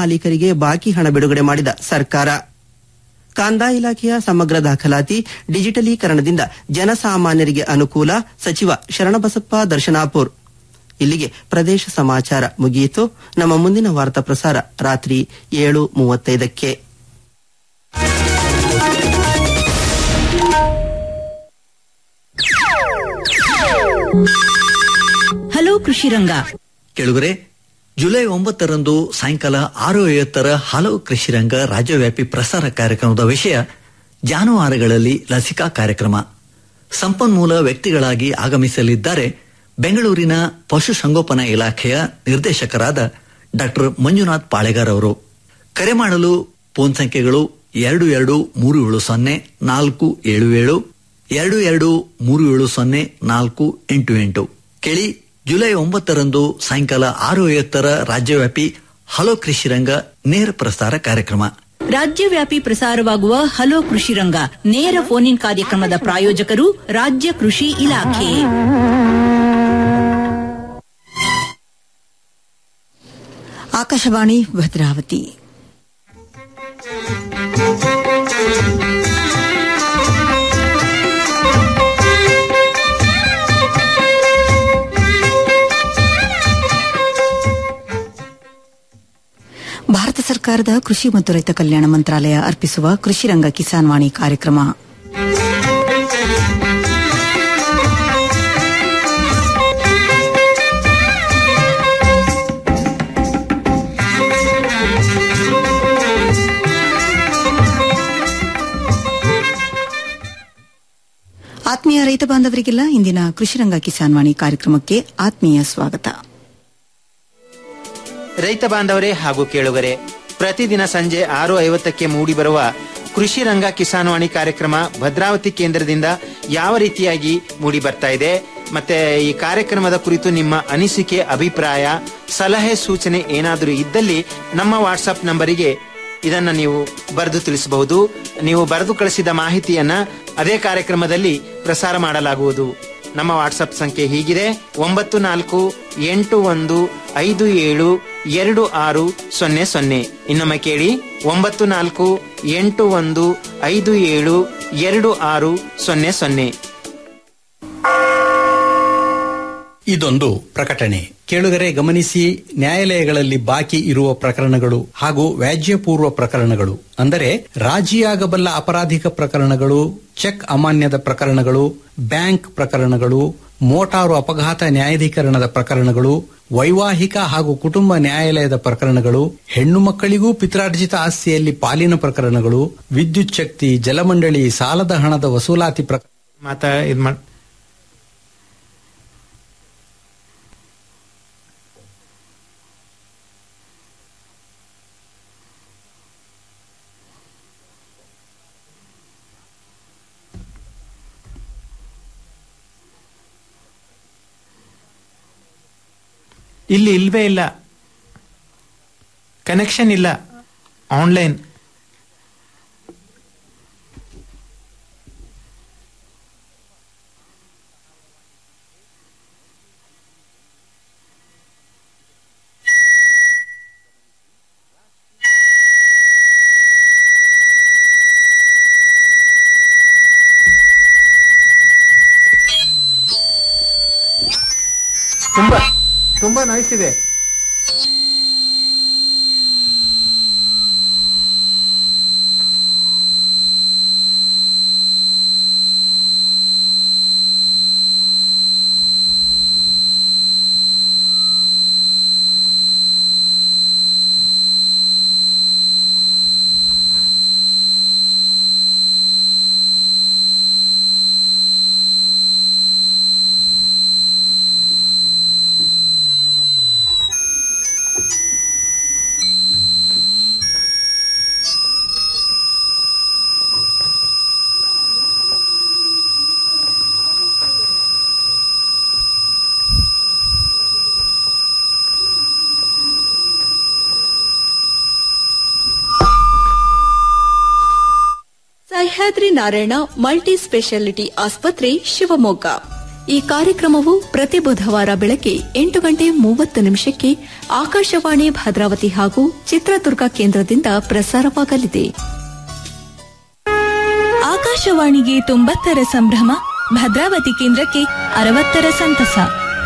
ಮಾಲೀಕರಿಗೆ ಬಾಕಿ ಹಣ ಬಿಡುಗಡೆ ಮಾಡಿದ ಸರ್ಕಾರ ಕಂದಾಯ ಇಲಾಖೆಯ ಸಮಗ್ರ ದಾಖಲಾತಿ ಡಿಜಿಟಲೀಕರಣದಿಂದ ಜನಸಾಮಾನ್ಯರಿಗೆ ಅನುಕೂಲ ಸಚಿವ ಶರಣಬಸಪ್ಪ ದರ್ಶನಾಪುರ್ ಇಲ್ಲಿಗೆ ಪ್ರದೇಶ ಸಮಾಚಾರ ಮುಗಿಯಿತು ನಮ್ಮ ಮುಂದಿನ ವಾರ್ತಾ ಪ್ರಸಾರ ರಾತ್ರಿ ಏಳು ಮೂವತ್ತೈದಕ್ಕೆ ಹಲೋ ಕೃಷಿ ರಂಗ ಕೆಳಗರೆ ಜುಲೈ ಒಂಬತ್ತರಂದು ಸಾಯಂಕಾಲ ಆರು ಐವತ್ತರ ಹಲವು ಕೃಷಿ ರಂಗ ರಾಜ್ಯವ್ಯಾಪಿ ಪ್ರಸಾರ ಕಾರ್ಯಕ್ರಮದ ವಿಷಯ ಜಾನುವಾರುಗಳಲ್ಲಿ ಲಸಿಕಾ ಕಾರ್ಯಕ್ರಮ ಸಂಪನ್ಮೂಲ ವ್ಯಕ್ತಿಗಳಾಗಿ ಆಗಮಿಸಲಿದ್ದಾರೆ ಬೆಂಗಳೂರಿನ ಪಶುಸಂಗೋಪನಾ ಇಲಾಖೆಯ ನಿರ್ದೇಶಕರಾದ ಡಾಕ್ಟರ್ ಮಂಜುನಾಥ್ ಪಾಳೆಗಾರ್ ಅವರು ಕರೆ ಮಾಡಲು ಫೋನ್ ಸಂಖ್ಯೆಗಳು ಎರಡು ಎರಡು ಮೂರು ಏಳು ಸೊನ್ನೆ ನಾಲ್ಕು ಏಳು ಏಳು ಎರಡು ಎರಡು ಮೂರು ಏಳು ಸೊನ್ನೆ ನಾಲ್ಕು ಎಂಟು ಎಂಟು ಕೇಳಿ ಜುಲೈ ಒಂಬತ್ತರಂದು ಸಾಯಂಕಾಲ ಆರು ಐವತ್ತರ ರಾಜ್ಯವ್ಯಾಪಿ ಹಲೋ ಕೃಷಿ ರಂಗ ನೇರ ಪ್ರಸಾರ ಕಾರ್ಯಕ್ರಮ ರಾಜ್ಯವ್ಯಾಪಿ ಪ್ರಸಾರವಾಗುವ ಹಲೋ ಕೃಷಿ ರಂಗ ನೇರ ಫೋನ್ ಇನ್ ಕಾರ್ಯಕ್ರಮದ ಪ್ರಾಯೋಜಕರು ರಾಜ್ಯ ಕೃಷಿ ಇಲಾಖೆ ಆಕಾಶವಾಣಿ ಭದ್ರಾವತಿ ಭಾರತ ಸರ್ಕಾರದ ಕೃಷಿ ಮತ್ತು ರೈತ ಕಲ್ಯಾಣ ಮಂತ್ರಾಲಯ ಅರ್ಪಿಸುವ ಕೃಷಿ ರಂಗ ಕಿಸಾನ್ ವಾಣಿ ಕಾರ್ಯಕ್ರಮ ಆತ್ಮೀಯ ರೈತ ಬಾಂಧವರಿಗೆಲ್ಲ ಇಂದಿನ ಕೃಷಿ ರಂಗ ಕಿಸಾನ್ ವಾಣಿ ಕಾರ್ಯಕ್ರಮಕ್ಕೆ ಆತ್ಮೀಯ ಸ್ವಾಗತ ರೈತ ಬಾಂಧವರೇ ಹಾಗೂ ಕೇಳುಗರೆ ಪ್ರತಿದಿನ ಸಂಜೆ ಆರು ಐವತ್ತಕ್ಕೆ ಮೂಡಿಬರುವ ಕೃಷಿ ರಂಗ ಕಿಸಾನ್ವಾಣಿ ಕಾರ್ಯಕ್ರಮ ಭದ್ರಾವತಿ ಕೇಂದ್ರದಿಂದ ಯಾವ ರೀತಿಯಾಗಿ ಮೂಡಿ ಬರ್ತಾ ಇದೆ ಮತ್ತೆ ಈ ಕಾರ್ಯಕ್ರಮದ ಕುರಿತು ನಿಮ್ಮ ಅನಿಸಿಕೆ ಅಭಿಪ್ರಾಯ ಸಲಹೆ ಸೂಚನೆ ಏನಾದರೂ ಇದ್ದಲ್ಲಿ ನಮ್ಮ ವಾಟ್ಸಪ್ ನಂಬರಿಗೆ ಇದನ್ನ ನೀವು ಬರೆದು ತಿಳಿಸಬಹುದು ನೀವು ಬರೆದು ಕಳಿಸಿದ ಮಾಹಿತಿಯನ್ನ ಅದೇ ಕಾರ್ಯಕ್ರಮದಲ್ಲಿ ಪ್ರಸಾರ ಮಾಡಲಾಗುವುದು ನಮ್ಮ ವಾಟ್ಸಪ್ ಸಂಖ್ಯೆ ಹೀಗಿದೆ ಒಂಬತ್ತು ನಾಲ್ಕು ಎಂಟು ಒಂದು ಐದು ಏಳು ಎರಡು ಆರು ಸೊನ್ನೆ ಸೊನ್ನೆ ಇನ್ನೊಮ್ಮೆ ಕೇಳಿ ಒಂಬತ್ತು ನಾಲ್ಕು ಎಂಟು ಒಂದು ಐದು ಏಳು ಎರಡು ಆರು ಸೊನ್ನೆ ಸೊನ್ನೆ ಇದೊಂದು ಪ್ರಕಟಣೆ ಕೇಳುಗರೆ ಗಮನಿಸಿ ನ್ಯಾಯಾಲಯಗಳಲ್ಲಿ ಬಾಕಿ ಇರುವ ಪ್ರಕರಣಗಳು ಹಾಗೂ ವ್ಯಾಜ್ಯಪೂರ್ವ ಪ್ರಕರಣಗಳು ಅಂದರೆ ರಾಜಿಯಾಗಬಲ್ಲ ಅಪರಾಧಿಕ ಪ್ರಕರಣಗಳು ಚೆಕ್ ಅಮಾನ್ಯದ ಪ್ರಕರಣಗಳು ಬ್ಯಾಂಕ್ ಪ್ರಕರಣಗಳು ಮೋಟಾರು ಅಪಘಾತ ನ್ಯಾಯಾಧೀಕರಣದ ಪ್ರಕರಣಗಳು ವೈವಾಹಿಕ ಹಾಗೂ ಕುಟುಂಬ ನ್ಯಾಯಾಲಯದ ಪ್ರಕರಣಗಳು ಹೆಣ್ಣು ಮಕ್ಕಳಿಗೂ ಪಿತ್ರಾರ್ಜಿತ ಆಸ್ತಿಯಲ್ಲಿ ಪಾಲಿನ ಪ್ರಕರಣಗಳು ವಿದ್ಯುತ್ ಶಕ್ತಿ ಜಲಮಂಡಳಿ ಸಾಲದ ಹಣದ ವಸೂಲಾತಿ ಪ್ರಕರಣ ಮಾತಾ ಇದ್ ಮಾಡ್ ಇಲ್ಲಿ ಇಲ್ವೇ ಇಲ್ಲ ಕನೆಕ್ಷನ್ ಇಲ್ಲ ಆನ್ಲೈನ್ ತುಂಬಾ ತುಂಬಾ ನಾಯ್ಸ್ ಇದೆ ಸಹ್ಯಾದ್ರಿ ನಾರಾಯಣ ಮಲ್ಟಿ ಸ್ಪೆಷಾಲಿಟಿ ಆಸ್ಪತ್ರೆ ಶಿವಮೊಗ್ಗ ಈ ಕಾರ್ಯಕ್ರಮವು ಪ್ರತಿ ಬುಧವಾರ ಬೆಳಗ್ಗೆ ಎಂಟು ಗಂಟೆ ಮೂವತ್ತು ನಿಮಿಷಕ್ಕೆ ಆಕಾಶವಾಣಿ ಭದ್ರಾವತಿ ಹಾಗೂ ಚಿತ್ರದುರ್ಗ ಕೇಂದ್ರದಿಂದ ಪ್ರಸಾರವಾಗಲಿದೆ ಆಕಾಶವಾಣಿಗೆ ತೊಂಬತ್ತರ ಸಂಭ್ರಮ ಭದ್ರಾವತಿ ಕೇಂದ್ರಕ್ಕೆ ಅರವತ್ತರ ಸಂತಸ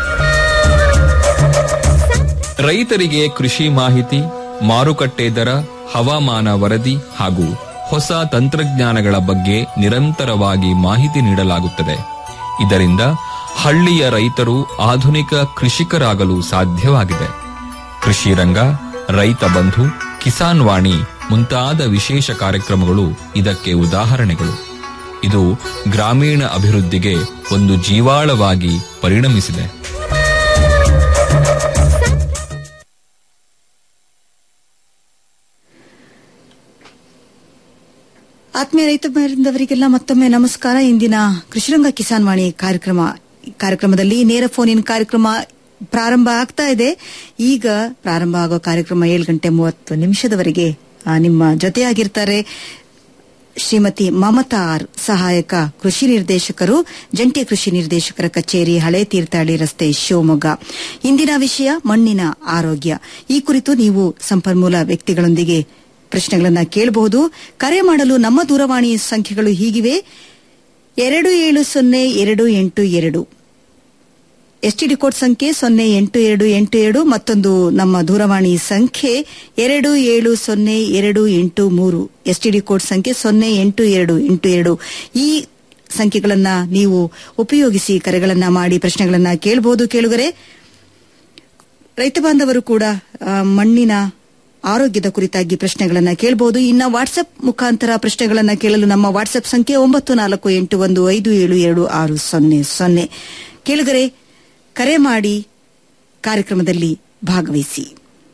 ರೈತರಿಗೆ ಕೃಷಿ ಮಾಹಿತಿ ಮಾರುಕಟ್ಟೆ ದರ ಹವಾಮಾನ ವರದಿ ಹಾಗೂ ಹೊಸ ತಂತ್ರಜ್ಞಾನಗಳ ಬಗ್ಗೆ ನಿರಂತರವಾಗಿ ಮಾಹಿತಿ ನೀಡಲಾಗುತ್ತದೆ ಇದರಿಂದ ಹಳ್ಳಿಯ ರೈತರು ಆಧುನಿಕ ಕೃಷಿಕರಾಗಲು ಸಾಧ್ಯವಾಗಿದೆ ಕೃಷಿ ರಂಗ ರೈತ ಬಂಧು ಕಿಸಾನ್ ವಾಣಿ ಮುಂತಾದ ವಿಶೇಷ ಕಾರ್ಯಕ್ರಮಗಳು ಇದಕ್ಕೆ ಉದಾಹರಣೆಗಳು ಇದು ಗ್ರಾಮೀಣ ಅಭಿವೃದ್ಧಿಗೆ ಒಂದು ಜೀವಾಳವಾಗಿ ಪರಿಣಮಿಸಿದೆ ಆತ್ಮೀಯ ರೈತ ಬಾಂಧವರಿಗೆಲ್ಲ ಮತ್ತೊಮ್ಮೆ ನಮಸ್ಕಾರ ಇಂದಿನ ಕೃಷಿರಂಗ ಕಿಸಾನ್ ವಾಣಿ ಕಾರ್ಯಕ್ರಮ ಕಾರ್ಯಕ್ರಮದಲ್ಲಿ ನೇರ ಫೋನ್ ಇನ್ ಕಾರ್ಯಕ್ರಮ ಪ್ರಾರಂಭ ಆಗ್ತಾ ಇದೆ ಈಗ ಪ್ರಾರಂಭ ಆಗೋ ಕಾರ್ಯಕ್ರಮ ಏಳು ಗಂಟೆ ಮೂವತ್ತು ನಿಮಿಷದವರೆಗೆ ಆ, ನಿಮ್ಮ ಜೊತೆಯಾಗಿರ್ತಾರೆ ಶ್ರೀಮತಿ ಮಮತಾ ಆರ್ ಸಹಾಯಕ ಕೃಷಿ ನಿರ್ದೇಶಕರು ಜಂಟಿ ಕೃಷಿ ನಿರ್ದೇಶಕರ ಕಚೇರಿ ಹಳೆ ತೀರ್ಥಹಳ್ಳಿ ರಸ್ತೆ ಶಿವಮೊಗ್ಗ ಇಂದಿನ ವಿಷಯ ಮಣ್ಣಿನ ಆರೋಗ್ಯ ಈ ಕುರಿತು ನೀವು ಸಂಪನ್ಮೂಲ ವ್ಯಕ್ತಿಗಳೊಂದಿಗೆ ಪ್ರಶ್ನೆಗಳನ್ನ ಕೇಳಬಹುದು ಕರೆ ಮಾಡಲು ನಮ್ಮ ದೂರವಾಣಿ ಸಂಖ್ಯೆಗಳು ಹೀಗಿವೆ ಎರಡು ಏಳು ಸೊನ್ನೆ ಎರಡು ಎಂಟು ಎರಡು ಎಸ್ಟಿಡಿ ಕೋಡ್ ಸಂಖ್ಯೆ ಸೊನ್ನೆ ಎಂಟು ಎರಡು ಎಂಟು ಎರಡು ಮತ್ತೊಂದು ನಮ್ಮ ದೂರವಾಣಿ ಸಂಖ್ಯೆ ಎರಡು ಏಳು ಸೊನ್ನೆ ಎರಡು ಎಂಟು ಮೂರು ಎಸ್ಟಿಡಿ ಕೋಡ್ ಸಂಖ್ಯೆ ಸೊನ್ನೆ ಎಂಟು ಎರಡು ಎಂಟು ಎರಡು ಈ ಸಂಖ್ಯೆಗಳನ್ನ ನೀವು ಉಪಯೋಗಿಸಿ ಕರೆಗಳನ್ನ ಮಾಡಿ ಪ್ರಶ್ನೆಗಳನ್ನ ಕೇಳಬಹುದು ಕೇಳುಗರೆ ರೈತ ಬಾಂಧವರು ಕೂಡ ಆ, ಮಣ್ಣಿನ ಆರೋಗ್ಯದ ಕುರಿತಾಗಿ ಪ್ರಶ್ನೆಗಳನ್ನ ಕೇಳಬಹುದು ಇನ್ನ ವಾಟ್ಸ್ಆಪ್ ಮುಖಾಂತರ ಪ್ರಶ್ನೆಗಳನ್ನ ಕೇಳಲು ನಮ್ಮ ವಾಟ್ಸ್ಆಪ್ ಸಂಖ್ಯೆ ಒಂಬತ್ತು ನಾಲ್ಕು ಎಂಟು ಒಂದು ಐದು ಏಳು ಎರಡು ಆರು ಸೊನ್ನೆ ಸೊನ್ನೆ ಕೇಳುಗರೆ ಕರೆ ಮಾಡಿ ಕಾರ್ಯಕ್ರಮದಲ್ಲಿ ಭಾಗವಹಿಸಿ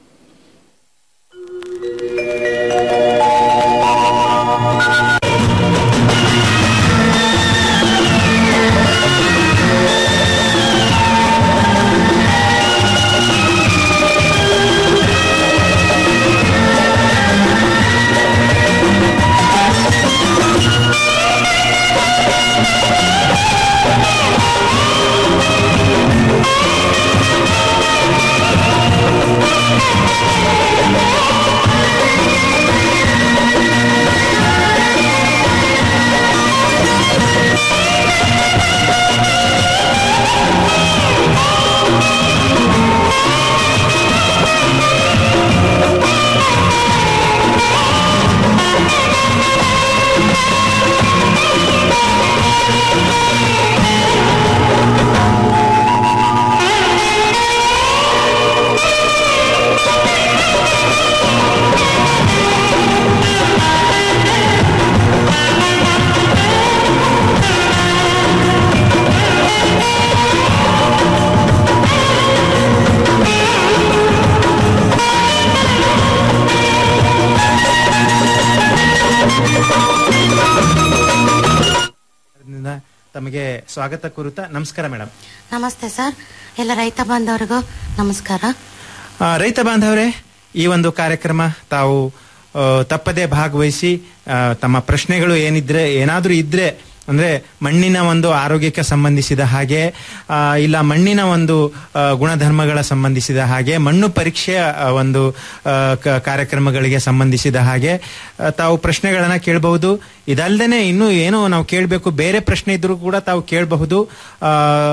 ಇದರಿಂದ ತಮಗೆ ಸ್ವಾಗತ ಕುರಿತ ನಮಸ್ಕಾರ ಮೇಡಮ್ ನಮಸ್ತೆ ಸರ್ ಎಲ್ಲ ರೈತ ಬಾಂಧವರಿಗೂ ನಮಸ್ಕಾರ ಆ, ರೈತ ಬಾಂಧವರೇ ಈ ಒಂದು ಕಾರ್ಯಕ್ರಮ ತಾವು ಆ, ತಪ್ಪದೇ ಭಾಗವಹಿಸಿ ಆ, ತಮ್ಮ ಪ್ರಶ್ನೆಗಳು ಏನಿದ್ರೆ ಏನಾದ್ರೂ ಇದ್ರೆ ಅಂದ್ರೆ ಮಣ್ಣಿನ ಒಂದು ಆರೋಗ್ಯಕ್ಕೆ ಸಂಬಂಧಿಸಿದ ಹಾಗೆ ಆ, ಇಲ್ಲ ಮಣ್ಣಿನ ಒಂದು ಆ, ಗುಣಧರ್ಮಗಳ ಸಂಬಂಧಿಸಿದ ಹಾಗೆ ಮಣ್ಣು ಪರೀಕ್ಷೆಯ ಆ, ಒಂದು ಆ, ಕ- ಕಾರ್ಯಕ್ರಮಗಳಿಗೆ ಸಂಬಂಧಿಸಿದ ಹಾಗೆ ಆ, ತಾವು ಪ್ರಶ್ನೆಗಳನ್ನ ಕೇಳಬಹುದು ಇದಲ್ದೇನೆ ಇನ್ನೂ ಏನೋ ನಾವು ಕೇಳಬೇಕು ಬೇರೆ ಪ್ರಶ್ನೆ ಇದ್ರೂ ಕೂಡ ತಾವು ಕೇಳಬಹುದು ಆ,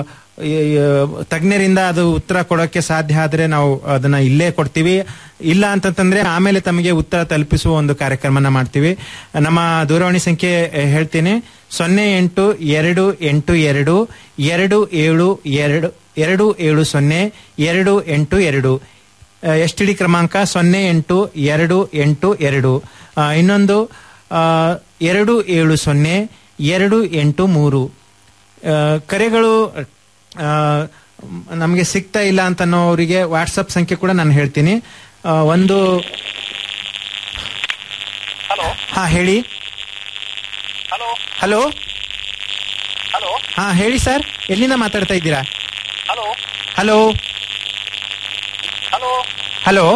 ಈ- ಈ ತಜ್ಞರಿಂದ ಅದು ಉತ್ತರ ಕೊಡೋಕೆ ಸಾಧ್ಯ ಆದ್ರೆ ನಾವು ಅದನ್ನ ಇಲ್ಲೇ ಕೊಡ್ತೀವಿ ಇಲ್ಲ ಅಂತಂತಂದ್ರೆ ಆಮೇಲೆ ತಮಗೆ ಉತ್ತರ ತಲುಪಿಸುವ ಒಂದು ಕಾರ್ಯಕ್ರಮನ ಮಾಡ್ತೀವಿ ನಮ್ಮ ದೂರವಾಣಿ ಸಂಖ್ಯೆ ಆ, ಹೇಳ್ತೀನಿ ಸೊನ್ನೆ ಎಂಟು ಎರಡು ಎಂಟು ಎರಡು ಎರಡು ಏಳು ಎರಡು ಎರಡು ಏಳು ಸೊನ್ನೆ ಎರಡು ಎಂಟು ಎರಡು ಎಸ್ ಟಿ ಡಿ ಕ್ರಮಾಂಕ ಸೊನ್ನೆ ಎಂಟು ಎರಡು ಎಂಟು ಎರಡು ಆ, ಇನ್ನೊಂದು ಆ, ಎರಡು ಏಳು ಸೊನ್ನೆ ಎರಡು ಎಂಟು ಮೂರು ಆ, ಕರೆಗಳು ನಮಗೆ ಸಿಗ್ತಾ ಇಲ್ಲ ಅಂತ ಅನ್ನೋರಿಗೆ ವಾಟ್ಸಪ್ ಸಂಖ್ಯೆ ಕೂಡ ನಾನು ಹೇಳ್ತೀನಿ ಆ, ಒಂದು ಹಾ ಹೇಳಿ ಹಲೋ ಹಾ ಹೇಳಿ ಸರ್ ಎಲ್ಲಿಂದ ಮಾತಾಡ್ತಾ ಇದ್ದೀರಾ hello hello hello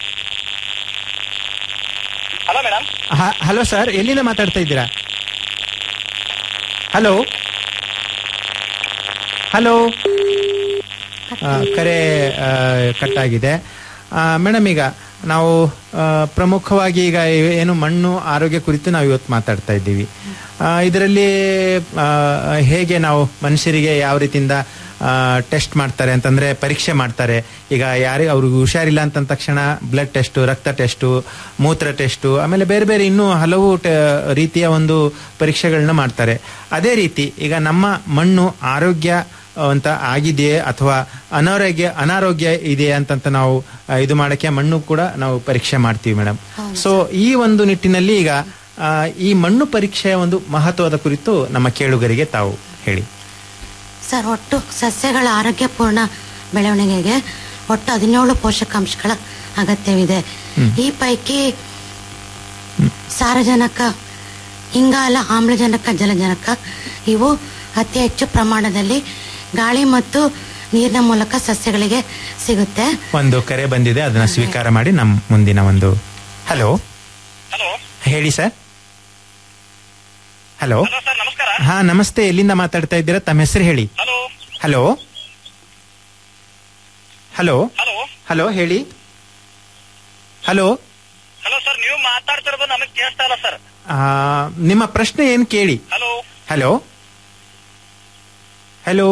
hello sir ಎಲ್ಲಿಂದ ಮಾತಾಡ್ತಾ ಇದ್ದೀರಾ ಹಲೋ ಹಲೋ ಕರೆ ಆ, ಕಟ್ಟಾಗಿದೆ ಮೇಡಮ್ ಈಗ ನಾವು ಆ, ಪ್ರಮುಖವಾಗಿ ಈಗ ಏನು ಮಣ್ಣು ಆರೋಗ್ಯ ಕುರಿತು ನಾವು ಇವತ್ತು ಮಾತಾಡ್ತಾ ಇದ್ದೀವಿ ಇದರಲ್ಲಿ ಹೇಗೆ ನಾವು ಮನುಷ್ಯರಿಗೆ ಯಾವ ರೀತಿಯಿಂದ ಟೆಸ್ಟ್ ಮಾಡ್ತಾರೆ ಅಂತಂದ್ರೆ ಪರೀಕ್ಷೆ ಮಾಡ್ತಾರೆ ಈಗ ಯಾರಿಗೆ ಅವ್ರಿಗೆ ಹುಷಾರಿಲ್ಲ ಅಂತ ತಕ್ಷಣ ಬ್ಲಡ್ ಟೆಸ್ಟು ರಕ್ತ ಟೆಸ್ಟು ಮೂತ್ರ ಟೆಸ್ಟು ಆಮೇಲೆ ಬೇರೆ ಬೇರೆ ಇನ್ನೂ ಹಲವು ಟ- ರೀತಿಯ ಒಂದು ಪರೀಕ್ಷೆಗಳನ್ನ ಮಾಡ್ತಾರೆ ಅದೇ ರೀತಿ ಈಗ ನಮ್ಮ ಮಣ್ಣು ಆರೋಗ್ಯ ಅಂತ ಆಗಿದೆಯೇ ಅಥವಾ ಅನಾರೋಗ್ಯ ಅನಾರೋಗ್ಯ ಇದೆಯಾ ಅಂತಂತ ನಾವು ಆ, ಇದು ಮಾಡಕ್ಕೆ ಮಣ್ಣು ಕೂಡ ನಾವು ಪರೀಕ್ಷೆ ಮಾಡ್ತೀವಿ ಮೇಡಮ್ ಸೊ ಈ ಒಂದು ನಿಟ್ಟಿನಲ್ಲಿ ಈಗ ಆ, ಈ ಮಣ್ಣು ಪರೀಕ್ಷೆಯ ಒಂದು ಮಹತ್ವದ ಕುರಿತು ನಮ್ಮ ಕೇಳುಗರಿಗೆ ತಾವು ಹೇಳಿ ಸರ್ ಒಟ್ಟು ಸಸ್ಯಗಳ ಆರೋಗ್ಯಪೂರ್ಣ ಬೆಳವಣಿಗೆಗೆ ಒಟ್ಟು ಹದಿನೇಳು ಪೋಷಕಾಂಶಗಳ ಅಗತ್ಯವಿದೆ ಈ ಪೈಕಿ ಸಾರಜನಕ ಇಂಗಾಲ ಆಮ್ಲಜನಕ ಜಲಜನಕ ಇವು ಅತಿ ಹೆಚ್ಚು ಪ್ರಮಾಣದಲ್ಲಿ ಗಾಳಿ ಮತ್ತು ನೀರಿನ ಮೂಲಕ ಸಸ್ಯಗಳಿಗೆ ಸಿಗುತ್ತೆ ಒಂದು ಕರೆ ಬಂದಿದೆ ಅದನ್ನ ಸ್ವೀಕಾರ ಮಾಡಿ ನಮ್ಮ ಮುಂದಿನ ಒಂದು ಹಲೋ ಹೇಳಿ ಸರ್ ಹಲೋ ಹಾ ನಮಸ್ತೆ ಎಲ್ಲಿಂದ ಮಾತಾಡ್ತಾ ಇದ್ದೀರಾ ತಮ್ಮ ಹೆಸರು ಹೇಳಿ ಹಲೋ ಹಲೋ ಹಲೋ ಹೇಳಿ ಹಲೋ ಹಲೋ ಸರ್ ನೀವು ಮಾತಾಡ್ತಿರೋದು ನಮಗೆ ಕೇಳಿಸ್ತಾ ಇಲ್ಲ ಸರ್ ಆ, ನಿಮ್ಮ ಪ್ರಶ್ನೆ ಏನ್ ಕೇಳಿ ಹಲೋ ಹಲೋ ಹಲೋ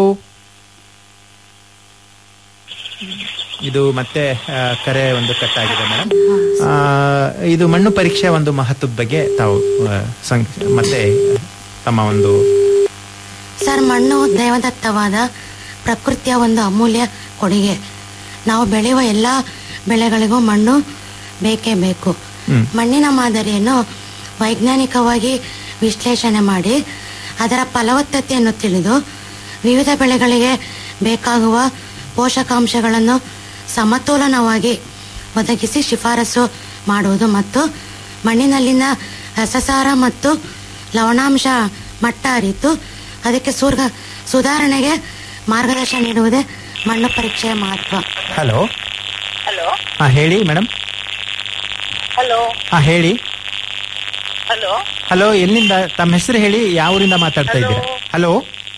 ಇದು ಮತ್ತೆ ಆ, ಕರೆ ಒಂದು ಕಟ್ಟಾಗಿದೆ ಮೇಡಮ್ ಇದು ಮಣ್ಣು ಪರೀಕ್ಷೆ ಒಂದು ಮಹತ್ವದ ಬಗ್ಗೆ ತಾವು ಆ, ಸಂಕ್- ಮತ್ತೆ ತಮ್ಮ ಒಂದು ಸರ್ ಮಣ್ಣು ದೈವದತ್ತವಾದ ಪ್ರಕೃತಿಯ ಒಂದು ಅಮೂಲ್ಯ ಕೊಡುಗೆ ನಾವು ಬೆಳೆಯುವ ಎಲ್ಲ ಬೆಳೆಗಳಿಗೂ ಮಣ್ಣು ಬೇಕೇ ಬೇಕು ಹ್ಮ್. ಮಣ್ಣಿನ ಮಾದರಿಯನ್ನು ವೈಜ್ಞಾನಿಕವಾಗಿ ವಿಶ್ಲೇಷಣೆ ಮಾಡಿ ಅದರ ಫಲವತ್ತತೆಯನ್ನು ತಿಳಿದು ವಿವಿಧ ಬೆಳೆಗಳಿಗೆ ಬೇಕಾಗುವ ಪೋಷಕಾಂಶಗಳನ್ನು ಸಮತೋಲನವಾಗಿ ಒದಗಿಸಿ ಶಿಫಾರಸು ಮಾಡುವುದು ಮತ್ತು ಮಣ್ಣಿನಲ್ಲಿನ ರಸಸಾರ ಮತ್ತು ಲವಣಾಂಶ ಮಟ್ಟ ಅರಿತು ಅದಕ್ಕೆ ಸುರ್ಗ ಸುಧಾರಣೆಗೆ ಮಾರ್ಗದರ್ಶನ ನೀಡುವುದೇ ಮಣ್ಣು ಪರೀಕ್ಷೆಯ ಮಹತ್ವ ಹಲೋ ಹಲೋ ಹಾ ಹೇಳಿ ಮೇಡಮ್ ಹಲೋ ಹಾ ಹೇಳಿ ಹಲೋ ಹಲೋ ಎಲ್ಲಿಂದ ತಮ್ಮ ಹೆಸರು ಹೇಳಿ ಯಾವ ಊರಿಂದ ಮಾತಾಡ್ತಾ ಇದ್ದೀರಾ ಹಲೋ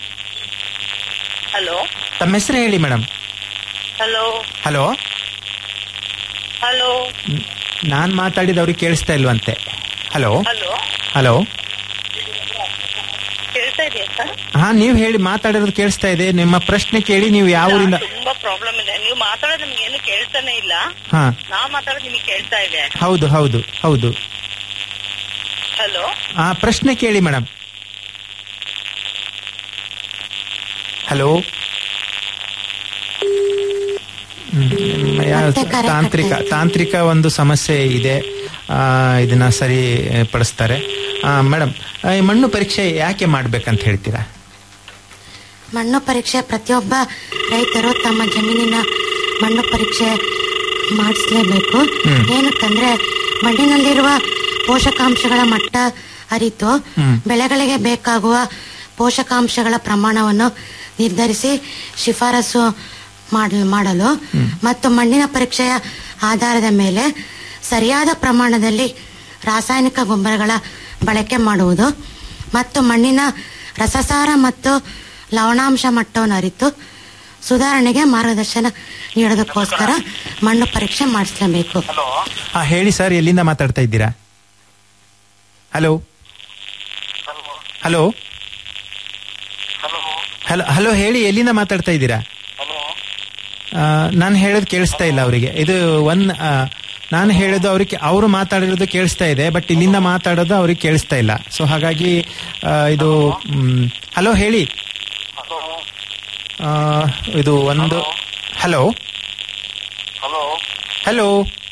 ಹಲೋ ತಮ್ಮ ಹೆಸರು ಹೇಳಿ ಮೇಡಮ್ ಹಲೋ ಹಲೋ ಹಲೋ ನಾನ್ ಮಾತಾಡಿದ ಅವ್ರಿಗೆ ಕೇಳಿಸ್ತಾ ಇಲ್ವಂತೆ ಹಲೋ ಹಲೋ ಹಲೋ ಕೇಳ್ತಾ ಇದೆಯಾ ಸರ್ ಹಾ ನೀವ್ ಹೇಳಿ ಮಾತಾಡಿರೋದು ಕೇಳಿಸ್ತಾ ಇದೆ ನಿಮ್ಮ ಪ್ರಶ್ನೆ ಕೇಳಿ ನೀವು ಯಾವ ಊರಿಂದ ತುಂಬಾ ಪ್ರಾಬ್ಲಮ್ ಇದೆ ನೀವು ಮಾತಾಡೋದು ನಿಮ್ಗೆ ಏನು ಕೇಳ್ತಾನೆ ಇಲ್ಲ ಹಾ ನಾವ್ ಮಾತಾಡೋದು ನಿಮಗೆ ಕೇಳ್ತಾ ಇದೆ ಹೌದು ಹೌದು ಹೌದು ಹಲೋ ಆ ಪ್ರಶ್ನೆ ಕೇಳಿ ಮೇಡಮ್ ಹಲೋ ಮತ್ತೆ ಕರೆ ತಾಂತ್ರಿಕ ತಾಂತ್ರಿಕ ಒಂದು ಸಮಸ್ಯೆ ಇದೆ ಆ, ಇದನ್ನ ಸರಿ ಪಡಿಸ್ತಾರೆ ಮೇಡಮ್ ಈ ಮಣ್ಣು ಪರೀಕ್ಷೆ ಯಾಕೆ ಮಾಡ್ಬೇಕಂತ ಹೇಳ್ತೀರಾ ಮಣ್ಣು ಪರೀಕ್ಷೆ ಪ್ರತಿಯೊಬ್ಬ ರೈತರು ತಮ್ಮ ಜಮೀನಿನ ಮಣ್ಣು ಪರೀಕ್ಷೆ ಮಾಡಿಸ್ಲೇಬೇಕು ಏನಕ್ಕಂದ್ರೆ ಮಣ್ಣಿನಲ್ಲಿರುವ ಪೋಷಕಾಂಶಗಳ ಮಟ್ಟ ಅರಿತು ಬೆಳೆಗಳಿಗೆ ಬೇಕಾಗುವ ಪೋಷಕಾಂಶಗಳ ಪ್ರಮಾಣವನ್ನು ನಿರ್ಧರಿಸಿ ಶಿಫಾರಸು ಮಾಡ- ಮಾಡಲು ಮತ್ತು ಮಣ್ಣಿನ ಪರೀಕ್ಷೆಯ ಆಧಾರದ ಮೇಲೆ ಸರಿಯಾದ ಪ್ರಮಾಣದಲ್ಲಿ ರಾಸಾಯನಿಕ ಗೊಬ್ಬರಗಳ ಬಳಕೆ ಮಾಡುವುದು ಮತ್ತು ಮಣ್ಣಿನ ರಸಸಾರ ಮತ್ತು ಲವಣಾಂಶ ಮಟ್ಟವನ್ನು ಅರಿತು ಸುಧಾರಣೆಗೆ ಮಾರ್ಗದರ್ಶನ ನೀಡೋದಕ್ಕೋಸ್ಕರ ಮಣ್ಣು ಪರೀಕ್ಷೆ ಮಾಡಿಸಲೇಬೇಕು ಹಾ ಹೇಳಿ ಸರ್ ಎಲ್ಲಿಂದ ಮಾತಾಡ್ತಾ ಇದ್ದೀರಾ ಹಲೋ ಹಲೋ ಹಲೋ ಹಲೋ ಹೇಳಿ ಎಲ್ಲಿಂದ ಮಾತಾಡ್ತಾ ಇದ್ದೀರಾ ನಾನು ಹೇಳೋದು ಕೇಳಿಸ್ತಾ ಇಲ್ಲ ಅವರಿಗೆ ಇದು ಒನ್ ನಾನು ಹೇಳೋದು ಅವ್ರಿಗೆ ಅವರು ಮಾತಾಡಿರೋದು ಕೇಳಿಸ್ತಾ ಇದೆ ಬಟ್ ಇಲ್ಲಿಂದ ಮಾತಾಡೋದು ಅವ್ರಿಗೆ ಕೇಳಿಸ್ತಾ ಇಲ್ಲ ಸೊ ಹಾಗಾಗಿ ಆ, ಇದು ಹಲೋ ಹೇಳಿ ಆ, ಇದು ಒಂದು ಹಲೋ ಹಲೋ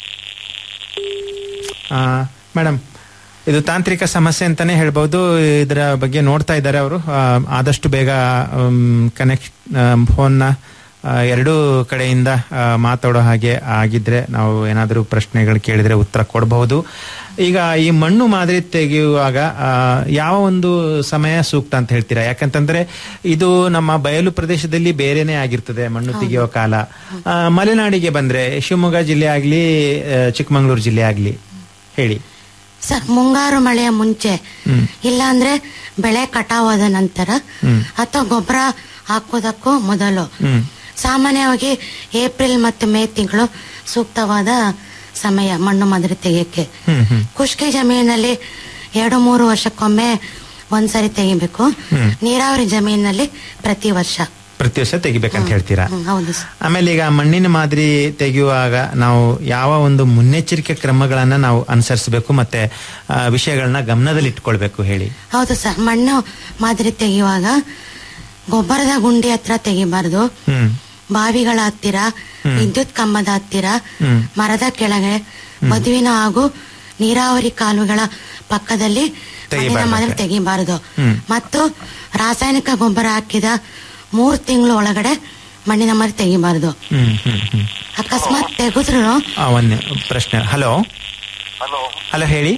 ಮೇಡಮ್ ಇದು ತಾಂತ್ರಿಕ ಸಮಸ್ಯೆ ಅಂತಾನೆ ಹೇಳ್ಬೋದು ಇದರ ಬಗ್ಗೆ ನೋಡ್ತಾ ಇದ್ದಾರೆ ಅವರು ಆದಷ್ಟು ಬೇಗ ಕನೆಕ್ಟ್ ಫೋನ್ನ ಎರಡೂ ಕಡೆಯಿಂದ ಆ, ಮಾತಾಡೋ ಹಾಗೆ ಆಗಿದ್ರೆ ನಾವು ಏನಾದರೂ ಪ್ರಶ್ನೆಗಳು ಕೇಳಿದ್ರೆ ಉತ್ತರ ಕೊಡಬಹುದು ಈಗ ಈ ಮಣ್ಣು ಮಾದರಿ ತೆಗೆಯುವಾಗ ಆ, ಯಾವ ಒಂದು ಸಮಯ ಸೂಕ್ತ ಅಂತ ಹೇಳ್ತೀರಾ ಯಾಕಂತಂದ್ರೆ ಇದು ನಮ್ಮ ಬಯಲು ಪ್ರದೇಶದಲ್ಲಿ ಬೇರೆನೆ ಆಗಿರ್ತದೆ ಮಣ್ಣು ತೆಗೆಯೋ ಕಾಲ ಆ, ಮಲೆನಾಡಿಗೆ ಬಂದ್ರೆ ಶಿವಮೊಗ್ಗ ಜಿಲ್ಲೆ ಆಗ್ಲಿ ಆ, ಚಿಕ್ಕಮಗಳೂರು ಜಿಲ್ಲೆ ಆಗ್ಲಿ ಹೇಳಿ ಸರ್ ಮುಂಗಾರು ಮಳೆಯ ಮುಂಚೆ ಇಲ್ಲಾಂದ್ರೆ ಬೆಳೆ ಕಟಾವಾದ ನಂತರ ಅಥವಾ ಗೊಬ್ಬರ ಹಾಕೋದಕ್ಕೂ ಮೊದಲು ಹ್ಮ್ ಸಾಮಾನ್ಯವಾಗಿ ಏಪ್ರಿಲ್ ಮತ್ತು ಮೇ ತಿಂಗಳು ಸೂಕ್ತವಾದ ಸಮಯ ಮಣ್ಣು ಮಾದರಿ ತೆಗೆಯಕ್ಕೆ ಹ್ಮ್ ಹ್ಮ್ ಖುಷ್ಕಿ ಜಮೀನಲ್ಲಿ ಎರಡು ಮೂರು ವರ್ಷಕ್ಕೊಮ್ಮೆ ಒಂದ್ಸರಿ ತೆಗಿಬೇಕು ಹ್ಮ್. ನೀರಾವರಿ ಜಮೀನಲ್ಲಿ ಪ್ರತಿ ವರ್ಷ ಪ್ರತಿ ವರ್ಷ ತೆಗಿಬೇಕಂತ ಹೇಳ್ತೀರಾ ಹ್ಮ್, ಹೌದು ಸರ್ ಆಮೇಲೆ ಈಗ ಮಣ್ಣಿನ ಮಾದರಿ ತೆಗೆಯುವಾಗ ನಾವು ಯಾವ ಒಂದು ಮುನ್ನೆಚ್ಚರಿಕೆ ಕ್ರಮಗಳನ್ನ ನಾವು ಅನುಸರಿಸಬೇಕು ಮತ್ತೆ ಆ, ವಿಷಯಗಳನ್ನ ಗಮನದಲ್ಲಿ ಇಟ್ಕೊಳ್ಬೇಕು ಹೇಳಿ ಹೌದು ಸರ್ ಮಣ್ಣು ಮಾದರಿ ತೆಗೆಯುವಾಗ ಗೊಬ್ಬರದ ಗುಂಡಿ ಹತ್ರ ತೆಗಿಬಾರ್ದು ಹ್ಮ್ ಬಾವಿಗಳ ಹತ್ತಿರ ವಿದ್ಯುತ್ ಕಂಬದ ಹತ್ತಿರ ಹ್ಮ್. ಮರದ ಕೆಳಗೆ ಮದುವಿನ ಹಾಗೂ ನೀರಾವರಿ ಕಾಲುವೆಗಳ ಪಕ್ಕದಲ್ಲಿ ಮಣ್ಣಿನ ತೆಗಿಬಾರ್ದು. ಮಾದರಿ ತೆಗಿಬಾರದು ಹ್ಮ್. ಮತ್ತು ರಾಸಾಯನಿಕ ಗೊಬ್ಬರ ಹಾಕಿದ ಮೂರು ತಿಂಗಳು ಒಳಗಡೆ ಮಣ್ಣಿನ ಮಾದರಿ ತೆಗಿಬಾರದು ಹ್ಮ್ ಹ್ಮ್ ಹ್ಮ್ ಅಕಸ್ಮಾತ್ ತೆಗೆದ್ರು ಆ, ಒಂದ್ ಪ್ರಶ್ನೆ ಹಲೋ ಹಲೋ ಹಲೋ ಹೇಳಿ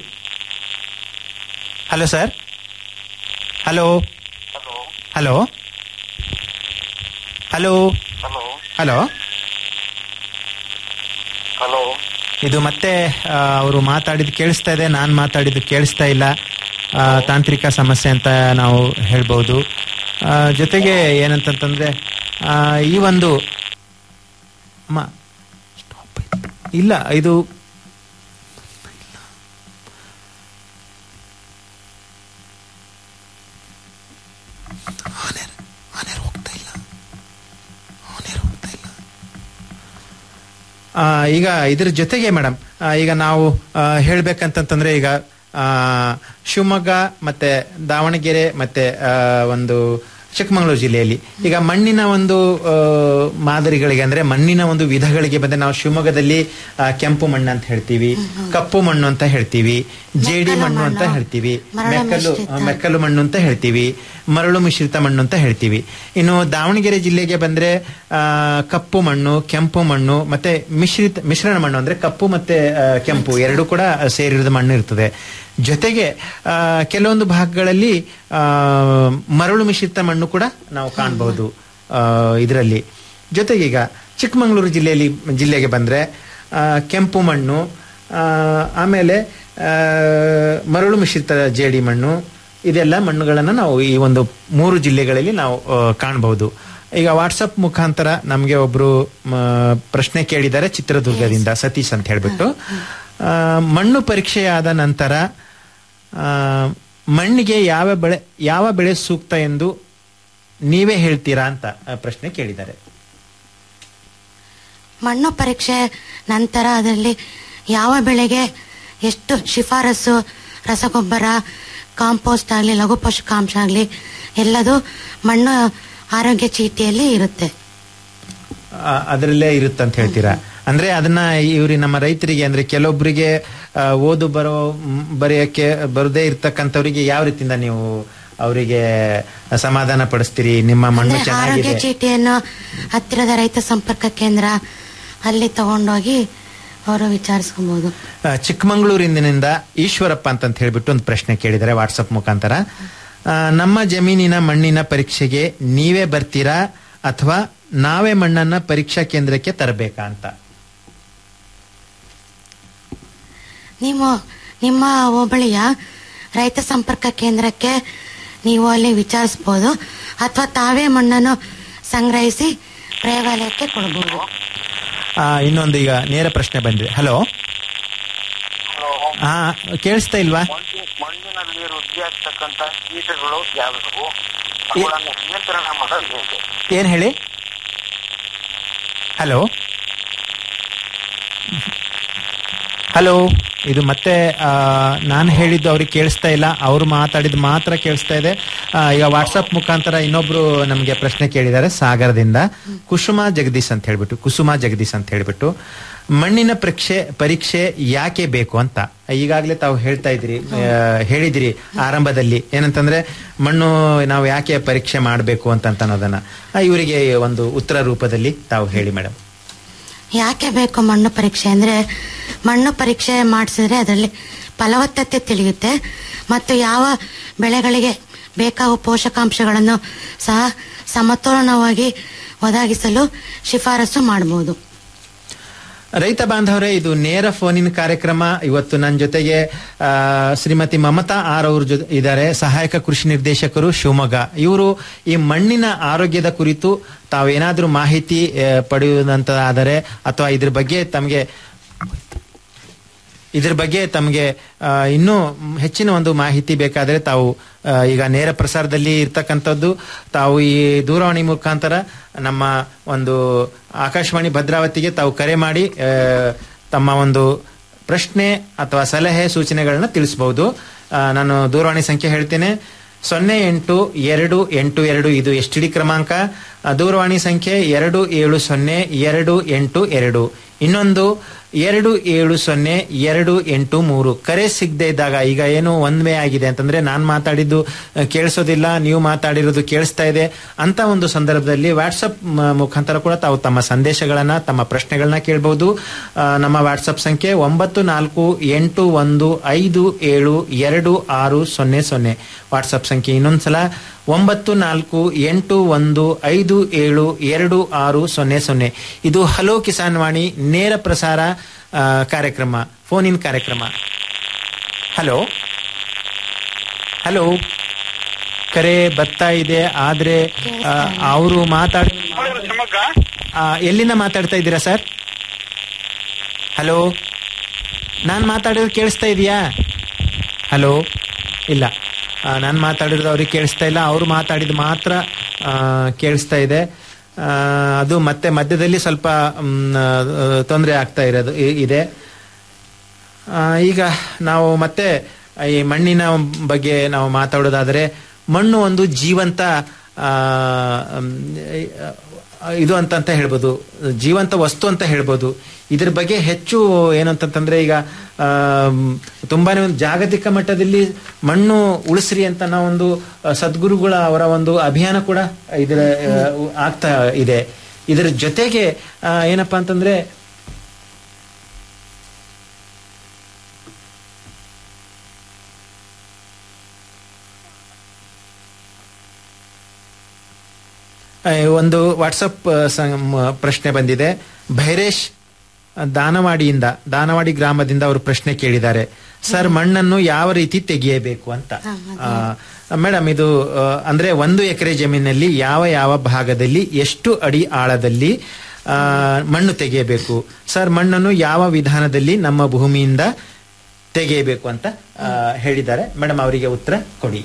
hello sir hello hello hello hello hello hello hello ಇದು ಮತ್ತೆ ಅವರು ಮಾತಾಡಿದ್ದು ಕೇಳಿಸ್ತಾ ಇದೆ ನಾನು ಮಾತಾಡಿದ್ದು ಕೇಳಿಸ್ತಾ ಇಲ್ಲ ಆ, ತಾಂತ್ರಿಕ ಸಮಸ್ಯೆ ಅಂತ ನಾವು ಹೇಳ್ಬೋದು ಆ, ಜೊತೆಗೆ ಏನಂತಂತಂದ್ರೆ ಆ, ಈ ಒಂದು ಮ- ಇಲ್ಲ ಇದು ಆ, ಈಗ ಇದ್ರ ಜೊತೆಗೆ ಮೇಡಮ್ ಈಗ ನಾವು ಆ, ಹೇಳ್ಬೇಕಂತಂತಂದ್ರೆ ಈಗ ಆ, ಶಿವಮೊಗ್ಗ ಮತ್ತೆ ದಾವಣಗೆರೆ ಮತ್ತೆ ಆ, ಒಂದು ಚಿಕ್ಕಮಗಳೂರು ಜಿಲ್ಲೆಯಲ್ಲಿ ಈಗ ಮಣ್ಣಿನ ಒಂದು ಆ, ಮಾದರಿಗಳಿಗೆ ಅಂದ್ರೆ ಮಣ್ಣಿನ ಒಂದು ವಿಧಗಳಿಗೆ ಬಂದ್ರೆ ನಾವು ಶಿವಮೊಗ್ಗದಲ್ಲಿ ಆ, ಕೆಂಪು ಮಣ್ಣು ಅಂತ ಹೇಳ್ತೀವಿ ಕಪ್ಪು ಮಣ್ಣು ಅಂತ ಹೇಳ್ತೀವಿ ಜೇಡಿ ಮಣ್ಣು ಅಂತ ಹೇಳ್ತೀವಿ ಮರಳು ಮೆಕ್ಕಲು ಮಿಶ್ರಿತ. ಮೆಕ್ಕಲು ಮಣ್ಣು ಅಂತ ಹೇಳ್ತೀವಿ ಮರಳು ಮಿಶ್ರಿತ ಮಣ್ಣು ಅಂತ ಹೇಳ್ತೀವಿ ಇನ್ನು ದಾವಣಗೆರೆ ಜಿಲ್ಲೆಗೆ ಬಂದ್ರೆ ಆ, ಕಪ್ಪು ಮಣ್ಣು ಕೆಂಪು ಮಣ್ಣು ಮತ್ತೆ ಮಿಶ್ರಿತ ಮಿಶ್ರಣ ಮಣ್ಣು ಅಂದ್ರೆ ಕಪ್ಪು ಮತ್ತೆ ಆ, ಕೆಂಪು ಎರಡು ಕೂಡ ಸೇರಿರದ ಮಣ್ಣು ಇರ್ತದೆ ಜೊತೆಗೆ ಆ, ಕೆಲವೊಂದು ಭಾಗಗಳಲ್ಲಿ ಆ, ಮರಳು ಮಿಶ್ರಿತ ಮಣ್ಣು ಕೂಡ ನಾವು ಕಾಣಬಹುದು ಇದರಲ್ಲಿ ಜೊತೆಗೆ ಈಗ ಚಿಕ್ಕಮಗಳೂರು ಜಿಲ್ಲೆಯಲ್ಲಿ ಜಿಲ್ಲೆಗೆ ಬಂದ್ರೆ ಆ, ಕೆಂಪು ಮಣ್ಣು ಆ, ಆಮೇಲೆ ಆ, ಮರಳು ಮಿಶ್ರಿತ ಜೇಡಿ ಮಣ್ಣು ಇದೆಲ್ಲ ಮಣ್ಣುಗಳನ್ನು ನಾವು ಈ ಒಂದು ಮೂರು ಜಿಲ್ಲೆಗಳಲ್ಲಿ ನಾವು ಆ, ಕಾಣಬಹುದು ಈಗ ವಾಟ್ಸಪ್ ಮುಖಾಂತರ ನಮಗೆ ಒಬ್ರು ಮ, ಪ್ರಶ್ನೆ ಕೇಳಿದ್ದಾರೆ ಚಿತ್ರದುರ್ಗದಿಂದ ಸತೀಶ್ ಅಂತ ಹೇಳ್ಬಿಟ್ಟು ಆ, ಮಣ್ಣು ಪರೀಕ್ಷೆಯಾದ ನಂತರ ಆ, ಮಣ್ಣಿಗೆ ಯಾವ ಬೆಳೆ ಯಾವ ಬೆಳೆ ಸೂಕ್ತ ಎಂದು ನೀವೇ ಹೇಳ್ತೀರಾ ಅಂತ ಆ, ಪ್ರಶ್ನೆ ಕೇಳಿದ್ದಾರೆ ಮಣ್ಣು ಪರೀಕ್ಷೆ ನಂತರ ಅದರಲ್ಲಿ ಯಾವ ಬೆಳೆಗೆ ಎಷ್ಟು ಶಿಫಾರಸು ರಸಗೊಬ್ಬರ ಕಾಂಪೋಸ್ಟ್ ಆಗಲಿ ಲಘು ಪೋಷಕಾಂಶ ಆಗಲಿ ಎಲ್ಲದು ಮಣ್ಣು ಆರೋಗ್ಯ ಚೀಟಿಯಲ್ಲಿ ಇರುತ್ತೆ ಆ, ಅದರಲ್ಲೇ ಇರುತ್ತಂತ ಹೇಳ್ತೀರಾ ಅಂದ್ರೆ ಅದನ್ನ ಇವ್ರಿ ನಮ್ಮ ರೈತರಿಗೆ ಅಂದ್ರೆ ಕೆಲವೊಬ್ಬರಿಗೆ ಆ, ಓದು ಬರೋ ಮ್, ಬರೆಯಕ್ಕೆ ಬರದೇ ಇರ್ತಕ್ಕಂಥವ್ರಿಗೆ ಯಾವ ರೀತಿಯಿಂದ ನೀವು ಅವರಿಗೆ ಸಮಾಧಾನ ಪಡಿಸ್ತೀರಿ ನಿಮ್ಮ ಮಣ್ಣು ಅಂದ್ರೆ ಆರೋಗ್ಯ ಚೆನ್ನಾಗಿದೆ ಚೀಟಿಯನ್ನು ಹತ್ತಿರದ ರೈತ ಸಂಪರ್ಕ ಕೇಂದ್ರ ಅಲ್ಲಿ ತಗೊಂಡೋಗಿ ಅವರು ವಿಚಾರಿಸ್ಕೊಬಹುದು ಆ, ಚಿಕ್ಕಮಗಳೂರಿನಿಂದ ಈಶ್ವರಪ್ಪ ಅಂತಂತ ಹೇಳ್ಬಿಟ್ಟು ಒಂದು ಪ್ರಶ್ನೆ ಕೇಳಿದ್ದಾರೆ ವಾಟ್ಸಪ್ ಮುಖಾಂತರ ಆ, ನಮ್ಮ ಜಮೀನಿನ ಮಣ್ಣಿನ ಪರೀಕ್ಷೆಗೆ ನೀವೇ ಬರ್ತೀರಾ ಅಥವಾ ನಾವೇ ಮಣ್ಣನ್ನ ಪರೀಕ್ಷಾ ಕೇಂದ್ರಕ್ಕೆ ತರಬೇಕಾ ಅಂತ ನೀವು ನಿಮ್ಮ ಹೋಬಳಿಯ ರೈತ ಸಂಪರ್ಕ ಕೇಂದ್ರಕ್ಕೆ ನೀವು ಅಲ್ಲಿ ವಿಚಾರಿಸಬಹುದು ಅಥವಾ ತಾವೇ ಮಣ್ಣನ್ನು ಸಂಗ್ರಹಿಸಿ ಪ್ರಯೋಗಾಲಯಕ್ಕೆ ಕೊಡಬಹುದು ಆ, ಇನ್ನೊಂದು ಈಗ ನೇರ ಪ್ರಶ್ನೆ ಬಂದಿದೆ ಹಲೋ ಹಾ ಕೇಳಿಸ್ತಾ ಇಲ್ವಾ ಮಣ್ಣಿನಲ್ಲಿ ವೃದ್ಧಿ ಆಗ್ತಕ್ಕಂತ ಕೀಟಗಳು ಯಾವುವು ಅವುಗಳನ್ನು ನಿಯಂತ್ರಣ ಮಾಡೋದು ಹೇಗೆ ಏನ್ ಹೇಳಿ ಹಲೋ ಹಲೋ ಇದು ಮತ್ತೆ ನಾನು ಹೇಳಿದ್ದು ಅವ್ರಿಗೆ ಕೇಳಿಸ್ತಾ ಇಲ್ಲ ಅವ್ರು ಮಾತಾಡಿದ್ದು ಮಾತ್ರ ಕೇಳಿಸ್ತಾ ಇದೆ ಆ, ಈಗ ವಾಟ್ಸಪ್ ಮುಖಾಂತರ ಇನ್ನೊಬ್ರು ನಮಗೆ ಪ್ರಶ್ನೆ ಕೇಳಿದ್ದಾರೆ ಸಾಗರದಿಂದ ಕುಸುಮ ಜಗದೀಶ್ ಅಂತ ಹೇಳ್ಬಿಟ್ಟು ಕುಸುಮ ಜಗದೀಶ್ ಅಂತ ಹೇಳ್ಬಿಟ್ಟು ಮಣ್ಣಿನ ಪರೀಕ್ಷೆ ಪರೀಕ್ಷೆ ಯಾಕೆ ಬೇಕು ಅಂತ ಈಗಾಗಲೇ ತಾವು ಹೇಳ್ತಾ ಇದ್ರಿ ಆ, ಹೇಳಿದಿರಿ ಆರಂಭದಲ್ಲಿ ಏನಂತಂದ್ರೆ ಮಣ್ಣು ನಾವು ಯಾಕೆ ಪರೀಕ್ಷೆ ಮಾಡಬೇಕು ಅಂತ ಅನ್ನೋದನ್ನ ಆ, ಇವರಿಗೆ ಒಂದು ಉತ್ತರ ರೂಪದಲ್ಲಿ ತಾವು ಹೇಳಿ ಮೇಡಮ್ ಯಾಕೆ ಬೇಕು ಮಣ್ಣು ಪರೀಕ್ಷೆ ಅಂದ್ರೆ ಮಣ್ಣು ಪರೀಕ್ಷೆ ಮಾಡಿಸಿದ್ರೆ ಅದರಲ್ಲಿ ಫಲವತ್ತತೆ ತಿಳಿಯುತ್ತೆ ಮತ್ತು ಯಾವ ಬೆಳೆಗಳಿಗೆ ಬೇಕಾಗುವ ಪೋಷಕಾಂಶಗಳನ್ನು ಸಹ ಸಮತೋಲನವಾಗಿ ಒದಗಿಸಲು ಶಿಫಾರಸು ಮಾಡಬಹುದು ರೈತ ಬಾಂಧವರೇ ಇದು ನೇರ ಫೋನಿನ ಕಾರ್ಯಕ್ರಮ ಇವತ್ತು ನನ್ನ ಜೊತೆಗೆ ಆ, ಶ್ರೀಮತಿ ಮಮತಾ ಆರ್ ಅವರು ಜೊತೆ ಇದ್ದಾರೆ ಸಹಾಯಕ ಕೃಷಿ ನಿರ್ದೇಶಕರು ಶಿವಮೊಗ್ಗ ಇವರು ಈ ಮಣ್ಣಿನ ಆರೋಗ್ಯದ ಕುರಿತು ತಾವೇನಾದ್ರೂ ಮಾಹಿತಿ ಆ, ಪಡೆಯುವುದಂತಾದರೆ ಅಥವಾ ಇದ್ರ ಬಗ್ಗೆ ತಮಗೆ ಇದ್ರ ಬಗ್ಗೆ ತಮಗೆ ಆ, ಇನ್ನೂ ಹೆಚ್ಚಿನ ಒಂದು ಮಾಹಿತಿ ಬೇಕಾದರೆ ತಾವು ಆ, ಈಗ ನೇರ ಪ್ರಸಾರದಲ್ಲಿ ಇರ್ತಕ್ಕಂಥದ್ದು ತಾವು ಈ ದೂರವಾಣಿ ಮುಖಾಂತರ ನಮ್ಮ ಒಂದು ಆಕಾಶವಾಣಿ ಭದ್ರಾವತಿಗೆ ತಾವು ಕರೆ ಮಾಡಿ ಆ, ತಮ್ಮ ಒಂದು ಪ್ರಶ್ನೆ ಅಥವಾ ಸಲಹೆ ಸೂಚನೆಗಳನ್ನ ತಿಳಿಸಬಹುದು ಆ, ನಾನು ದೂರವಾಣಿ ಸಂಖ್ಯೆ ಹೇಳ್ತೇನೆ ಸೊನ್ನೆ ಎಂಟು ಎರಡು ಎಂಟು ಎರಡು ಇದು ಎಸ್ ಟಿ ಡಿ ಕ್ರಮಾಂಕ ಆ, ದೂರವಾಣಿ ಸಂಖ್ಯೆ ಎರಡು ಏಳು ಸೊನ್ನೆ ಎರಡು ಎಂಟು ಎರಡು ಇನ್ನೊಂದು ಎರಡು ಏಳು ಸೊನ್ನೆ ಎರಡು ಎಂಟು ಮೂರು ಕರೆ ಸಿಗದೆ ಇದ್ದಾಗ ಈಗ ಏನು ಒಂದ್ ವೇ ಆಗಿದೆ ಅಂತಂದ್ರೆ ನಾನ್ ಮಾತಾಡಿದ್ದು ಆ, ಕೇಳಿಸೋದಿಲ್ಲ ನೀವು ಮಾತಾಡಿರೋದು ಕೇಳಿಸ್ತಾ ಇದೆ ಅಂತ ಒಂದು ಸಂದರ್ಭದಲ್ಲಿ ವಾಟ್ಸಪ್ ಮುಖಾಂತರ ಕೂಡ ತಾವು ತಮ್ಮ ಸಂದೇಶಗಳನ್ನ ತಮ್ಮ ಪ್ರಶ್ನೆಗಳನ್ನ ಕೇಳಬಹುದು ಆ, ನಮ್ಮ ವಾಟ್ಸಪ್ ಸಂಖ್ಯೆ ಒಂಬತ್ತು ನಾಲ್ಕು ಎಂಟು ಒಂದು ಐದು ಏಳು ಎರಡು ಆರು ಸೊನ್ನೆ ಸೊನ್ನೆ ವಾಟ್ಸಪ್ ಸಂಖ್ಯೆ ಇನ್ನೊಂದ್ಸಲ ಒಂಬತ್ತು ನಾಲ್ಕು ಎಂಟು ಒಂದು ಐದು ಏಳು ಎರಡು ಆರು ಸೊನ್ನೆ ಸೊನ್ನೆ ಇದು ಹಲೋ ಕಿಸಾನ್ ವಾಣಿ ನೇರ ಪ್ರಸಾರ ಆ, ಕಾರ್ಯಕ್ರಮ ಫೋನ್ ಇನ್ ಕಾರ್ಯಕ್ರಮ ಹಲೋ ಹಲೋ ಕರೆ ಬರ್ತಾ ಇದೆ ಆದ್ರೆ ಅವರು ಮಾತಾಡ ಆ, ಎಲ್ಲಿಂದ ಮಾತಾಡ್ತಾ ಇದ್ದೀರಾ ಸರ್ ಹಲೋ ನಾನು ಮಾತಾಡೋದು ಕೇಳಿಸ್ತಾ ಇದೆಯಾ ಹಲೋ ಇಲ್ಲ ನಾನು ಮಾತಾಡಿರೋದು ಅವ್ರಿಗೆ ಕೇಳಿಸ್ತಾ ಇಲ್ಲ ಅವರು ಮಾತಾಡಿದ ಮಾತ್ರ ಆ, ಕೇಳಿಸ್ತಾ ಇದೆ ಆ, ಅದು ಮತ್ತೆ ಮಧ್ಯದಲ್ಲಿ ಸ್ವಲ್ಪ ತೊಂದರೆ ಆಗ್ತಾ ಇರೋದು ಇ- ಇದೆ ಆ, ಈಗ ನಾವು ಮತ್ತೆ ಈ ಮಣ್ಣಿನ ಬಗ್ಗೆ ನಾವು ಮಾತಾಡೋದಾದರೆ ಮಣ್ಣು ಒಂದು ಜೀವಂತ ಆ, ಮ್, ಆ, ಇದು ಅಂತ ಅಂತ ಹೇಳ್ಬೋದು ಜೀವಂತ ವಸ್ತು ಅಂತ ಹೇಳ್ಬೋದು ಇದ್ರ ಬಗ್ಗೆ ಹೆಚ್ಚು ಏನು ಅಂತಂತಂದ್ರೆ ಈಗ ಆ, ಮ್, ತುಂಬಾನೇ ಒಂದು ಜಾಗತಿಕ ಮಟ್ಟದಲ್ಲಿ ಮಣ್ಣು ಉಳಿಸ್ರಿ ಅಂತ ನಾವು ಒಂದು ಆ, ಸದ್ಗುರುಗಳ ಅವರ ಒಂದು ಅಭಿಯಾನ ಕೂಡ ಇದರ ಆ, ಆಗ್ತಾ ಇದೆ ಇದರ ಜೊತೆಗೆ ಆ, ಏನಪ್ಪಾ ಅಂತಂದ್ರೆ ಆ, ಒಂದು ವಾಟ್ಸಪ್ ಆ, ಸಂ- ಮ- ಪ್ರಶ್ನೆ ಬಂದಿದೆ ಭೈರೇಶ್ ಆ, ದಾನವಾಡಿಯಿಂದ ದಾನವಾಡಿ ಗ್ರಾಮದಿಂದ ಅವರು ಪ್ರಶ್ನೆ ಕೇಳಿದ್ದಾರೆ ಸರ್ ಮಣ್ಣನ್ನು ಯಾವ ರೀತಿ ತೆಗೆಯಬೇಕು ಅಂತ ಮೇಡಮ್ ಇದು ಆ, ಅಂದ್ರೆ ಒಂದು ಎಕರೆ ಜಮೀನಲ್ಲಿ ಯಾವ ಯಾವ ಭಾಗದಲ್ಲಿ ಎಷ್ಟು ಅಡಿ ಆಳದಲ್ಲಿ ಆ, ಮಣ್ಣು ತೆಗೆಯಬೇಕು ಸರ್ ಮಣ್ಣನ್ನು ಯಾವ ವಿಧಾನದಲ್ಲಿ ನಮ್ಮ ಭೂಮಿಯಿಂದ ತೆಗೆಯಬೇಕು ಅಂತ ಆ, ಹೇಳಿದ್ದಾರೆ ಮೇಡಮ್ ಅವರಿಗೆ ಉತ್ತರ ಕೊಡಿ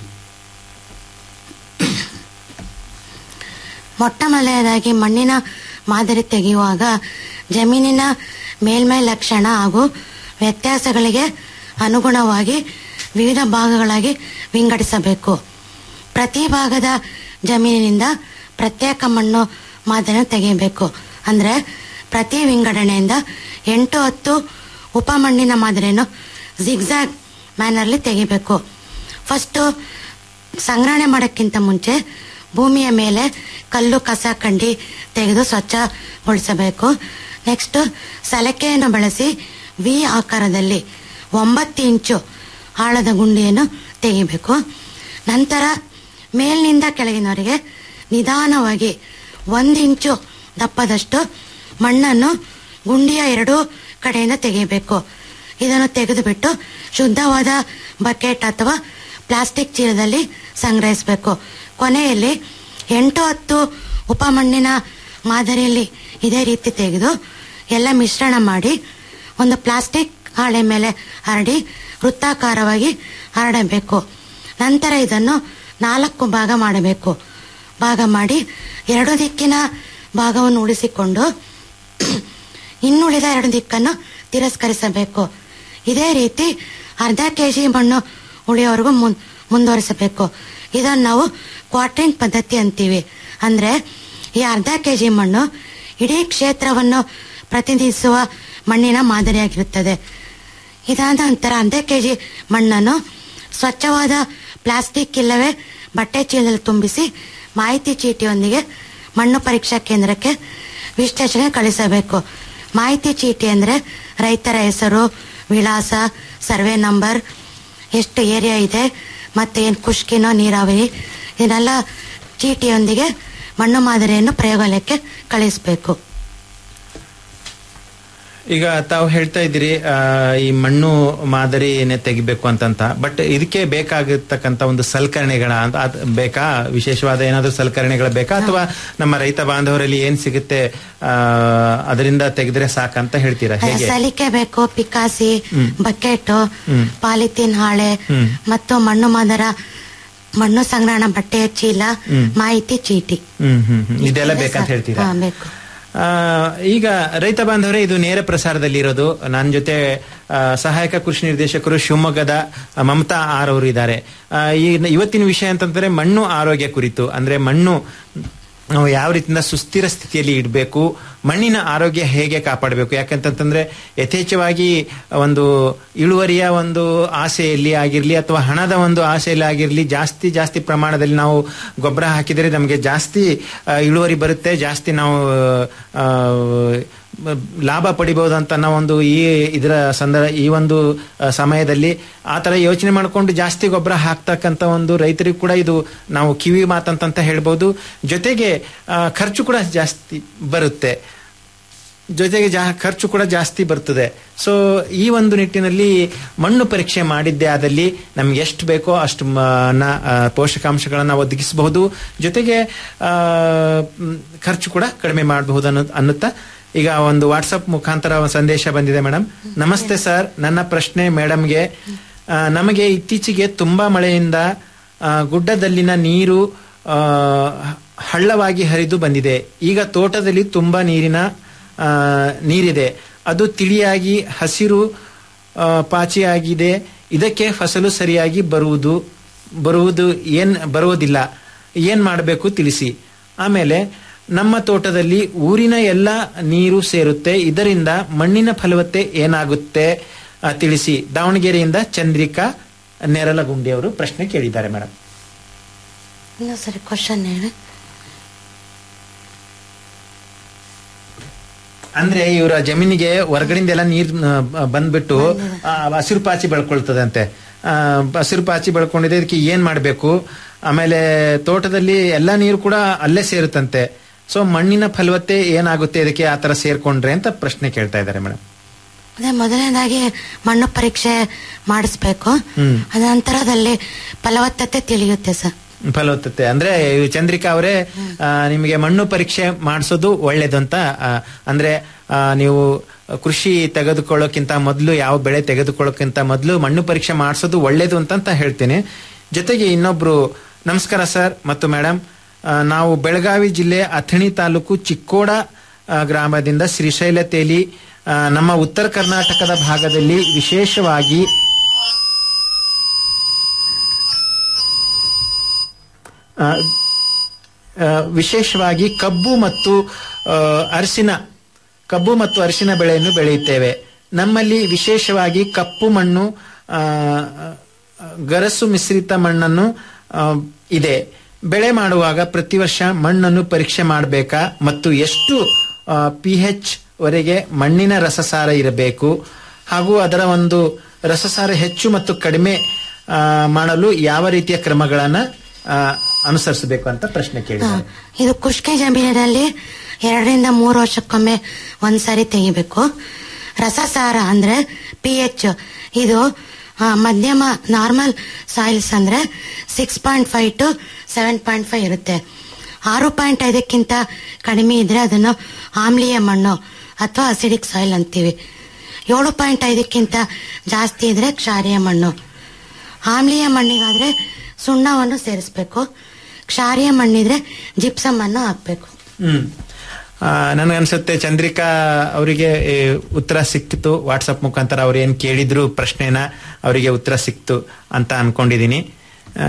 ಮೊಟ್ಟ ಮೊದಲನೇದಾಗಿ ಮಣ್ಣಿನ ಮಾದರಿ ತೆಗೆಯುವಾಗ ಜಮೀನಿನ ಮೇಲ್ಮೈ ಲಕ್ಷಣ ಹಾಗೂ ವ್ಯತ್ಯಾಸಗಳಿಗೆ ಅನುಗುಣವಾಗಿ ವಿವಿಧ ಭಾಗಗಳಾಗಿ ವಿಂಗಡಿಸಬೇಕು ಪ್ರತಿ ಭಾಗದ ಜಮೀನಿನಿಂದ ಪ್ರತ್ಯೇಕ ಮಣ್ಣು ಮಾದರಿಯನ್ನು ತೆಗೆಯಬೇಕು ಅಂದ್ರೆ ಪ್ರತಿ ವಿಂಗಡಣೆಯಿಂದ ಎಂಟು ಹತ್ತು ಉಪಮಣ್ಣಿನ ಮಾದರಿಯನ್ನು ಜಿಗ್ಜಾಗ್ ಮ್ಯಾನರ್ಲಿ ತೆಗಿಬೇಕು ಫಸ್ಟು ಸಂಗ್ರಹಣೆ ಮಾಡೋಕ್ಕಿಂತ ಮುಂಚೆ ಭೂಮಿಯ ಮೇಲೆ ಕಲ್ಲು ಕಸ ಕಂಡಿ ತೆಗೆದು ಸ್ವಚ್ಛಗೊಳಿಸಬೇಕು ನೆಕ್ಸ್ಟ್ ಸಲಕೆಯನ್ನು ಬಳಸಿ ವಿ ಆಕಾರದಲ್ಲಿ ಒಂಬತ್ತು ಇಂಚು ಆಳದ ಗುಂಡಿಯನ್ನು ತೆಗಿಬೇಕು ನಂತರ ಮೇಲಿನಿಂದ ಕೆಳಗಿನವರೆಗೆ ನಿಧಾನವಾಗಿ ಒಂದು ಇಂಚು ದಪ್ಪದಷ್ಟು ಮಣ್ಣನ್ನು ಗುಂಡಿಯ ಎರಡೂ ಕಡೆಯಿಂದ ತೆಗೆಯಬೇಕು ಇದನ್ನು ತೆಗೆದುಬಿಟ್ಟು ಶುದ್ಧವಾದ ಬಕೆಟ್ ಅಥವಾ ಪ್ಲಾಸ್ಟಿಕ್ ಚೀಲದಲ್ಲಿ ಸಂಗ್ರಹಿಸಬೇಕು ಕೊನೆಯಲ್ಲಿ ಎಂಟು ಹತ್ತು ಉಪಮಣ್ಣಿನ ಮಾದರಿಯಲ್ಲಿ ಇದೇ ರೀತಿ ತೆಗೆದು ಎಲ್ಲ ಮಿಶ್ರಣ ಮಾಡಿ ಒಂದು ಪ್ಲಾಸ್ಟಿಕ್ ಹಾಳೆ ಮೇಲೆ ಹರಡಿ ವೃತ್ತಾಕಾರವಾಗಿ ಹರಡಬೇಕು ನಂತರ ಇದನ್ನು ನಾಲ್ಕು ಭಾಗ ಮಾಡಬೇಕು ಭಾಗ ಮಾಡಿ ಎರಡು ದಿಕ್ಕಿನ ಭಾಗವನ್ನು ಉಳಿಸಿಕೊಂಡು ಇನ್ನುಳಿದ ಎರಡು ದಿಕ್ಕನ್ನು ತಿರಸ್ಕರಿಸಬೇಕು ಇದೇ ರೀತಿ ಅರ್ಧ ಕೆಜಿ ಮಣ್ಣು ಉಳಿಯೋವರೆಗೂ ಮುನ್- ಮುಂದುವರಿಸಬೇಕು ಇದನ್ನು ನಾವು ಕ್ವಾಟ್ರಿಂಗ್ ಪದ್ಧತಿ ಅಂತೀವಿ ಅಂದ್ರೆ ಈ ಅರ್ಧ ಕೆಜಿ ಮಣ್ಣು ಇಡೀ ಕ್ಷೇತ್ರವನ್ನು ಪ್ರತಿನಿಧಿಸುವ ಮಣ್ಣಿನ ಮಾದರಿಯಾಗಿರುತ್ತದೆ ಇದಾದ ನಂತರ ಅರ್ಧ ಕೆಜಿ ಮಣ್ಣನ್ನು ಸ್ವಚ್ಛವಾದ ಪ್ಲಾಸ್ಟಿಕ್ ಇಲ್ಲವೇ ಬಟ್ಟೆ ಚೀಲದಲ್ಲಿ ತುಂಬಿಸಿ ಮಾಹಿತಿ ಚೀಟಿಯೊಂದಿಗೆ ಮಣ್ಣು ಪರೀಕ್ಷಾ ಕೇಂದ್ರಕ್ಕೆ ವಿಶ್ಲೇಷಣೆ ಕಳಿಸಬೇಕು ಮಾಹಿತಿ ಚೀಟಿ ಅಂದ್ರೆ ರೈತರ ಹೆಸರು ವಿಳಾಸ ಸರ್ವೆ ನಂಬರ್ ಎಷ್ಟು ಏರಿಯಾ ಇದೆ ಮತ್ತೆ ಏನು ಖುಷ್ಕಿನೋ ನೀರಾವರಿ ಇದನ್ನೆಲ್ಲ ಚೀಟಿಯೊಂದಿಗೆ ಮಣ್ಣು ಮಾದರಿಯನ್ನು ಪ್ರಯೋಗಾಲಯಕ್ಕೆ ಕಳಿಸಬೇಕು ಈಗ ತಾವು ಹೇಳ್ತಾ ಇದ್ದೀರಿ ಆ, ಈ ಮಣ್ಣು ಮಾದರಿನೇ ತೆಗಿಬೇಕು ಅಂತಂತ ಬಟ್ ಇದಕ್ಕೆ ಬೇಕಾಗಿರ್ತಕ್ಕಂತ ಒಂದು ಸಲಕರಣೆಗಳ ಅಂತ ಅದ್ ಬೇಕಾ ವಿಶೇಷವಾದ ಏನಾದ್ರೂ ಸಲಕರಣೆಗಳ ಬೇಕಾ ಅಥವಾ ನಮ್ಮ ರೈತ ಬಾಂಧವರಲ್ಲಿ ಏನ್ ಸಿಗುತ್ತೆ ಆ, ಅದರಿಂದ ತೆಗೆದ್ರೆ ಸಾಕಂತ ಹೇಳ್ತೀರಾ ಹೇಗೆ ಸಲಿಕೆ ಬೇಕು ಪಿಕಾಸಿ ಹ್ಮ್. ಬಕೆಟ್ ಹ್ಮ್. ಪಾಲಿಥೀನ್ ಹಾಳೆ ಹ್ಮ್. ಮತ್ತು ಮಣ್ಣು ಮಾದರ ಮಣ್ಣು ಸಂಗ್ರಹಣ ಬಟ್ಟೆಯ ಚೀಲ ಹ್ಮ್. ಮಾಹಿತಿ ಚೀಟಿ ಹ್ಮ್ ಹ್ಮ್ ಹ್ಮ್. ಇದೆಲ್ಲ ಇದೆಲ್ಲ ಬೇಕಂತ ಸಾಕು. ಹೇಳ್ತೀರಾ ಹಾ, ಬೇಕು ಆ, ಈಗ ರೈತ ಬಾಂಧವರೇ ಇದು ನೇರ ಪ್ರಸಾರದಲ್ಲಿ ಇರೋದು ನನ್ನ ಜೊತೆ ಆ, ಸಹಾಯಕ ಕೃಷಿ ನಿರ್ದೇಶಕರು ಶಿವಮೊಗ್ಗದ ಆ, ಮಮತಾ ಆರ್ ಅವರು ಇದ್ದಾರೆ ಆ, ಈ ಇವತ್ತಿನ ವಿಷಯ ಅಂತಂದ್ರೆ ಮಣ್ಣು ಆರೋಗ್ಯ ಕುರಿತು ಅಂದ್ರೆ ಮಣ್ಣು ನಾವು ಯಾವ ರೀತಿಯಿಂದ ಸುಸ್ಥಿರ ಸ್ಥಿತಿಯಲ್ಲಿ ಇಡಬೇಕು ಮಣ್ಣಿನ ಆರೋಗ್ಯ ಹೇಗೆ ಕಾಪಾಡಬೇಕು ಯಾಕಂತಂದ್ರೆ ಯಥೇಚ್ಛವಾಗಿ ಒಂದು ಇಳುವರಿಯ ಒಂದು ಆಸೆಯಲ್ಲಿ ಆಗಿರ್ಲಿ ಅಥವಾ ಹಣದ ಒಂದು ಆಸೆಯಲ್ಲಿ ಆಗಿರ್ಲಿ ಜಾಸ್ತಿ ಜಾಸ್ತಿ ಪ್ರಮಾಣದಲ್ಲಿ ನಾವು ಗೊಬ್ಬರ ಹಾಕಿದರೆ ನಮಗೆ ಜಾಸ್ತಿ ಆ, ಇಳುವರಿ ಬರುತ್ತೆ ಜಾಸ್ತಿ ನಾವು ಆ, ಮ- ಲಾಭ ಪಡಿಬಹುದು ಅಂತ ಅನ್ನೋ ಒಂದು ಈ ಇದರ ಸಂದರ್ಭ ಈ ಒಂದು ಆ, ಸಮಯದಲ್ಲಿ ಆ ತರ ಯೋಚನೆ ಮಾಡಿಕೊಂಡು ಜಾಸ್ತಿ ಗೊಬ್ಬರ ಹಾಕ್ತಕ್ಕಂತ ಒಂದು ರೈತರಿಗೂ ಕೂಡ ಇದು ನಾವು ಕಿವಿ ಮಾತಂತ ಹೇಳ್ಬೋದು ಜೊತೆಗೆ ಆ, ಖರ್ಚು ಕೂಡ ಜಾಸ್ತಿ ಬರುತ್ತೆ ಜೊತೆಗೆ ಜಾ ಖರ್ಚು ಕೂಡ ಜಾಸ್ತಿ ಬರ್ತದೆ ಸೊ ಈ ಒಂದು ನಿಟ್ಟಿನಲ್ಲಿ ಮಣ್ಣು ಪರೀಕ್ಷೆ ಮಾಡಿದ್ದೇ ಆದಲ್ಲಿ ನಮ್ಗೆ ಎಷ್ಟು ಬೇಕೋ ಅಷ್ಟು ಮ- ನ- ಆ, ಪೋಷಕಾಂಶಗಳನ್ನ ಒದಗಿಸಬಹುದು ಜೊತೆಗೆ ಆ, ಮ್, ಖರ್ಚು ಕೂಡ ಕಡಿಮೆ ಮಾಡಬಹುದು ಅನ್ನೋ ಅನ್ನುತ್ತಾ ಈಗ ಒಂದು ವಾಟ್ಸಪ್ ಮುಖಾಂತರ ಒಂದು ಸಂದೇಶ ಬಂದಿದೆ ಮೇಡಮ್ ನಮಸ್ತೆ ಸರ್ ನನ್ನ ಪ್ರಶ್ನೆ ಮೇಡಮ್ಗೆ ಆ, ನಮಗೆ ಇತ್ತೀಚೆಗೆ ತುಂಬಾ ಮಳೆಯಿಂದ ಆ, ಗುಡ್ಡದಲ್ಲಿನ ನೀರು ಆ, ಹಳ್ಳವಾಗಿ ಹರಿದು ಬಂದಿದೆ ಈಗ ತೋಟದಲ್ಲಿ ತುಂಬಾ ನೀರಿನ ಆ, ನೀರಿದೆ ಅದು ತಿಳಿಯಾಗಿ ಹಸಿರು ಆ, ಪಾಚಿಯಾಗಿದೆ ಇದಕ್ಕೆ ಫಸಲು ಸರಿಯಾಗಿ ಬರುವುದು ಬರುವುದು ಏನ್ ಬರುವುದಿಲ್ಲ ಏನ್ ಮಾಡಬೇಕು ತಿಳಿಸಿ ಆಮೇಲೆ ನಮ್ಮ ತೋಟದಲ್ಲಿ ಊರಿನ ಎಲ್ಲ ನೀರು ಸೇರುತ್ತೆ ಇದರಿಂದ ಮಣ್ಣಿನ ಫಲವತ್ತೆ ಏನಾಗುತ್ತೆ ಆ, ತಿಳಿಸಿ ದಾವಣಗೆರೆಯಿಂದ ಚಂದ್ರಿಕಾ ನೆರಲಗುಂಡಿ ಅವರು ಪ್ರಶ್ನೆ ಕೇಳಿದ್ದಾರೆ ಮೇಡಮ್ ಇನ್ನೊಂದು ಸರಿ ಕ್ವಶನ್ ಹೇಳಿ ಅಂದ್ರೆ ಇವರ ಜಮೀನಿಗೆ ಹೊರಗಡೆಯಿಂದ ಎಲ್ಲ ನೀರ್ ಆ, ಬಂದ್ಬಿಟ್ಟು ಆ, ಹಸಿರು ಪಾಚಿ ಬೆಳ್ಕೊಳ್ತದಂತೆ ಆ, ಹಸಿರು ಪಾಚಿ ಬೆಳ್ಕೊಂಡಿದೆ ಇದಕ್ಕೆ ಏನ್ ಮಾಡ್ಬೇಕು ಆಮೇಲೆ ತೋಟದಲ್ಲಿ ಎಲ್ಲ ನೀರು ಕೂಡ ಅಲ್ಲೇ ಸೇರುತ್ತಂತೆ ಸೊ ಮಣ್ಣಿನ ಫಲವತ್ತೆ ಏನಾಗುತ್ತೆ ಇದಕ್ಕೆ ಆ ತರ ಸೇರ್ಕೊಂಡ್ರೆ ಅಂತ ಪ್ರಶ್ನೆ ಕೇಳ್ತಾ ಇದ್ದಾರೆ ಮೇಡಮ್ ಅದೇ ಮೊದಲನೇದಾಗಿ ಮಣ್ಣು ಪರೀಕ್ಷೆ ಮಾಡಿಸ್ಬೇಕು ಹ್ಮ್. ಅದ ನಂತರದಲ್ಲಿ ಫಲವತ್ತತೆ ತಿಳಿಯುತ್ತೆ ಸರ್ ಫಲವತ್ತತೆ ಅಂದ್ರೆ ಈ ಚಂದ್ರಿಕಾ ಅವರೇ ಆ, ನಿಮಗೆ ಮಣ್ಣು ಪರೀಕ್ಷೆ ಮಾಡಿಸೋದು ಒಳ್ಳೇದು ಅಂತ ಆ, ಅಂದ್ರೆ ಆ, ನೀವು ಕೃಷಿ ತೆಗೆದುಕೊಳ್ಳೋಕ್ಕಿಂತ ಮೊದಲು ಯಾವ ಬೆಳೆ ತೆಗೆದುಕೊಳ್ಳೋಕ್ಕಿಂತ ಮೊದಲು ಮಣ್ಣು ಪರೀಕ್ಷೆ ಮಾಡಿಸೋದು ಒಳ್ಳೇದು ಅಂತ ಅಂತ ಹೇಳ್ತೇನೆ ಜೊತೆಗೆ ಇನ್ನೊಬ್ರು ನಮಸ್ಕಾರ ಸರ್ ಮತ್ತು ಮೇಡಮ್ ನಾವು ಬೆಳಗಾವಿ ಜಿಲ್ಲೆ ಅಥಣಿ ತಾಲೂಕು ಚಿಕ್ಕೋಡ ಆ, ಗ್ರಾಮದಿಂದ ಶ್ರೀಶೈಲ ತೇಲಿ ಆ, ನಮ್ಮ ಉತ್ತರ ಕರ್ನಾಟಕದ ಭಾಗದಲ್ಲಿ ವಿಶೇಷವಾಗಿ ಆ, ಆ, ವಿಶೇಷವಾಗಿ ಕಬ್ಬು ಮತ್ತು ಆ, ಅರಿಶಿನ ಕಬ್ಬು ಮತ್ತು ಅರಿಶಿನ ಬೆಳೆಯನ್ನು ಬೆಳೆಯುತ್ತೇವೆ ನಮ್ಮಲ್ಲಿ ವಿಶೇಷವಾಗಿ ಕಪ್ಪು ಮಣ್ಣು ಆ, ಗರಸು ಮಿಶ್ರಿತ ಮಣ್ಣನ್ನು ಆ, ಇದೆ ಬೆಳೆ ಮಾಡುವಾಗ ಪ್ರತಿ ವರ್ಷ ಮಣ್ಣನ್ನು ಪರೀಕ್ಷೆ ಮಾಡಬೇಕಾ ಮತ್ತು ಎಷ್ಟು ಪಿ ಎಚ್ ವರೆಗೆ ಮಣ್ಣಿನ ರಸಸಾರ ಇರಬೇಕು ಹಾಗೂ ಅದರ ಒಂದು ರಸಸಾರ ಹೆಚ್ಚು ಮತ್ತು ಕಡಿಮೆ ಆ, ಮಾಡಲು ಯಾವ ರೀತಿಯ ಕ್ರಮಗಳನ್ನ ಆ, ಅನುಸರಿಸಬೇಕು ಅಂತ ಪ್ರಶ್ನೆ ಕೇಳಿದ್ದಾರೆ ಇದು ಕುಷ್ಕೆ ಜಮೀನಿನಲ್ಲಿ ಎರಡರಿಂದ ಮೂರು ವರ್ಷಕ್ಕೊಮ್ಮೆ ಒಂದ್ಸಾರಿ ತೆಗಿಬೇಕು ರಸಸಾರ ಅಂದ್ರೆ ಪಿ ಎಚ್ ಇದು ಆ, ಮಧ್ಯಮ ನಾರ್ಮಲ್ ಸಾಯಿಲ್ಸ್ ಅಂದ್ರೆ six point five to seven point five ಇರುತ್ತೆ ಆರು ಪಾಯಿಂಟ್ ಐದಕ್ಕಿಂತ ಕಡಿಮೆ ಇದ್ರೆ ಅದನ್ನು ಆಮ್ಲೀಯ ಮಣ್ಣು ಅಥವಾ ಅಸಿಡಿಕ್ ಸಾಯಿಲ್ ಅಂತೀವಿ ಏಳು ಪಾಯಿಂಟ್ ಐದಕ್ಕಿಂತ ಜಾಸ್ತಿ ಇದ್ರೆ ಕ್ಷಾರೀಯ ಮಣ್ಣು ಆಮ್ಲೀಯ ಮಣ್ಣಿಗಾದ್ರೆ ಸುಣ್ಣವನ್ನು ಸೇರಿಸ್ಬೇಕು ಕ್ಷಾರೀಯ ಮಣ್ಣಿದ್ರೆ ಜಿಪ್ಸಮ್ ಅನ್ನು ಹಾಕ್ಬೇಕು ಹ್ಮ್ ಆ, ನನ್ಗನ್ಸುತ್ತೆ ಚಂದ್ರಿಕಾ ಅವರಿಗೆ ಈ, ಉತ್ತರ ಸಿಕ್ಕಿತು ವಾಟ್ಸಪ್ ಮುಖಾಂತರ ಅವ್ರು ಏನ್ ಕೇಳಿದ್ರು ಪ್ರಶ್ನೆನ ಅವರಿಗೆ ಉತ್ತರ ಸಿಕ್ತು ಅಂತ ಅನ್ಕೊಂಡಿದೀನಿ ಆ,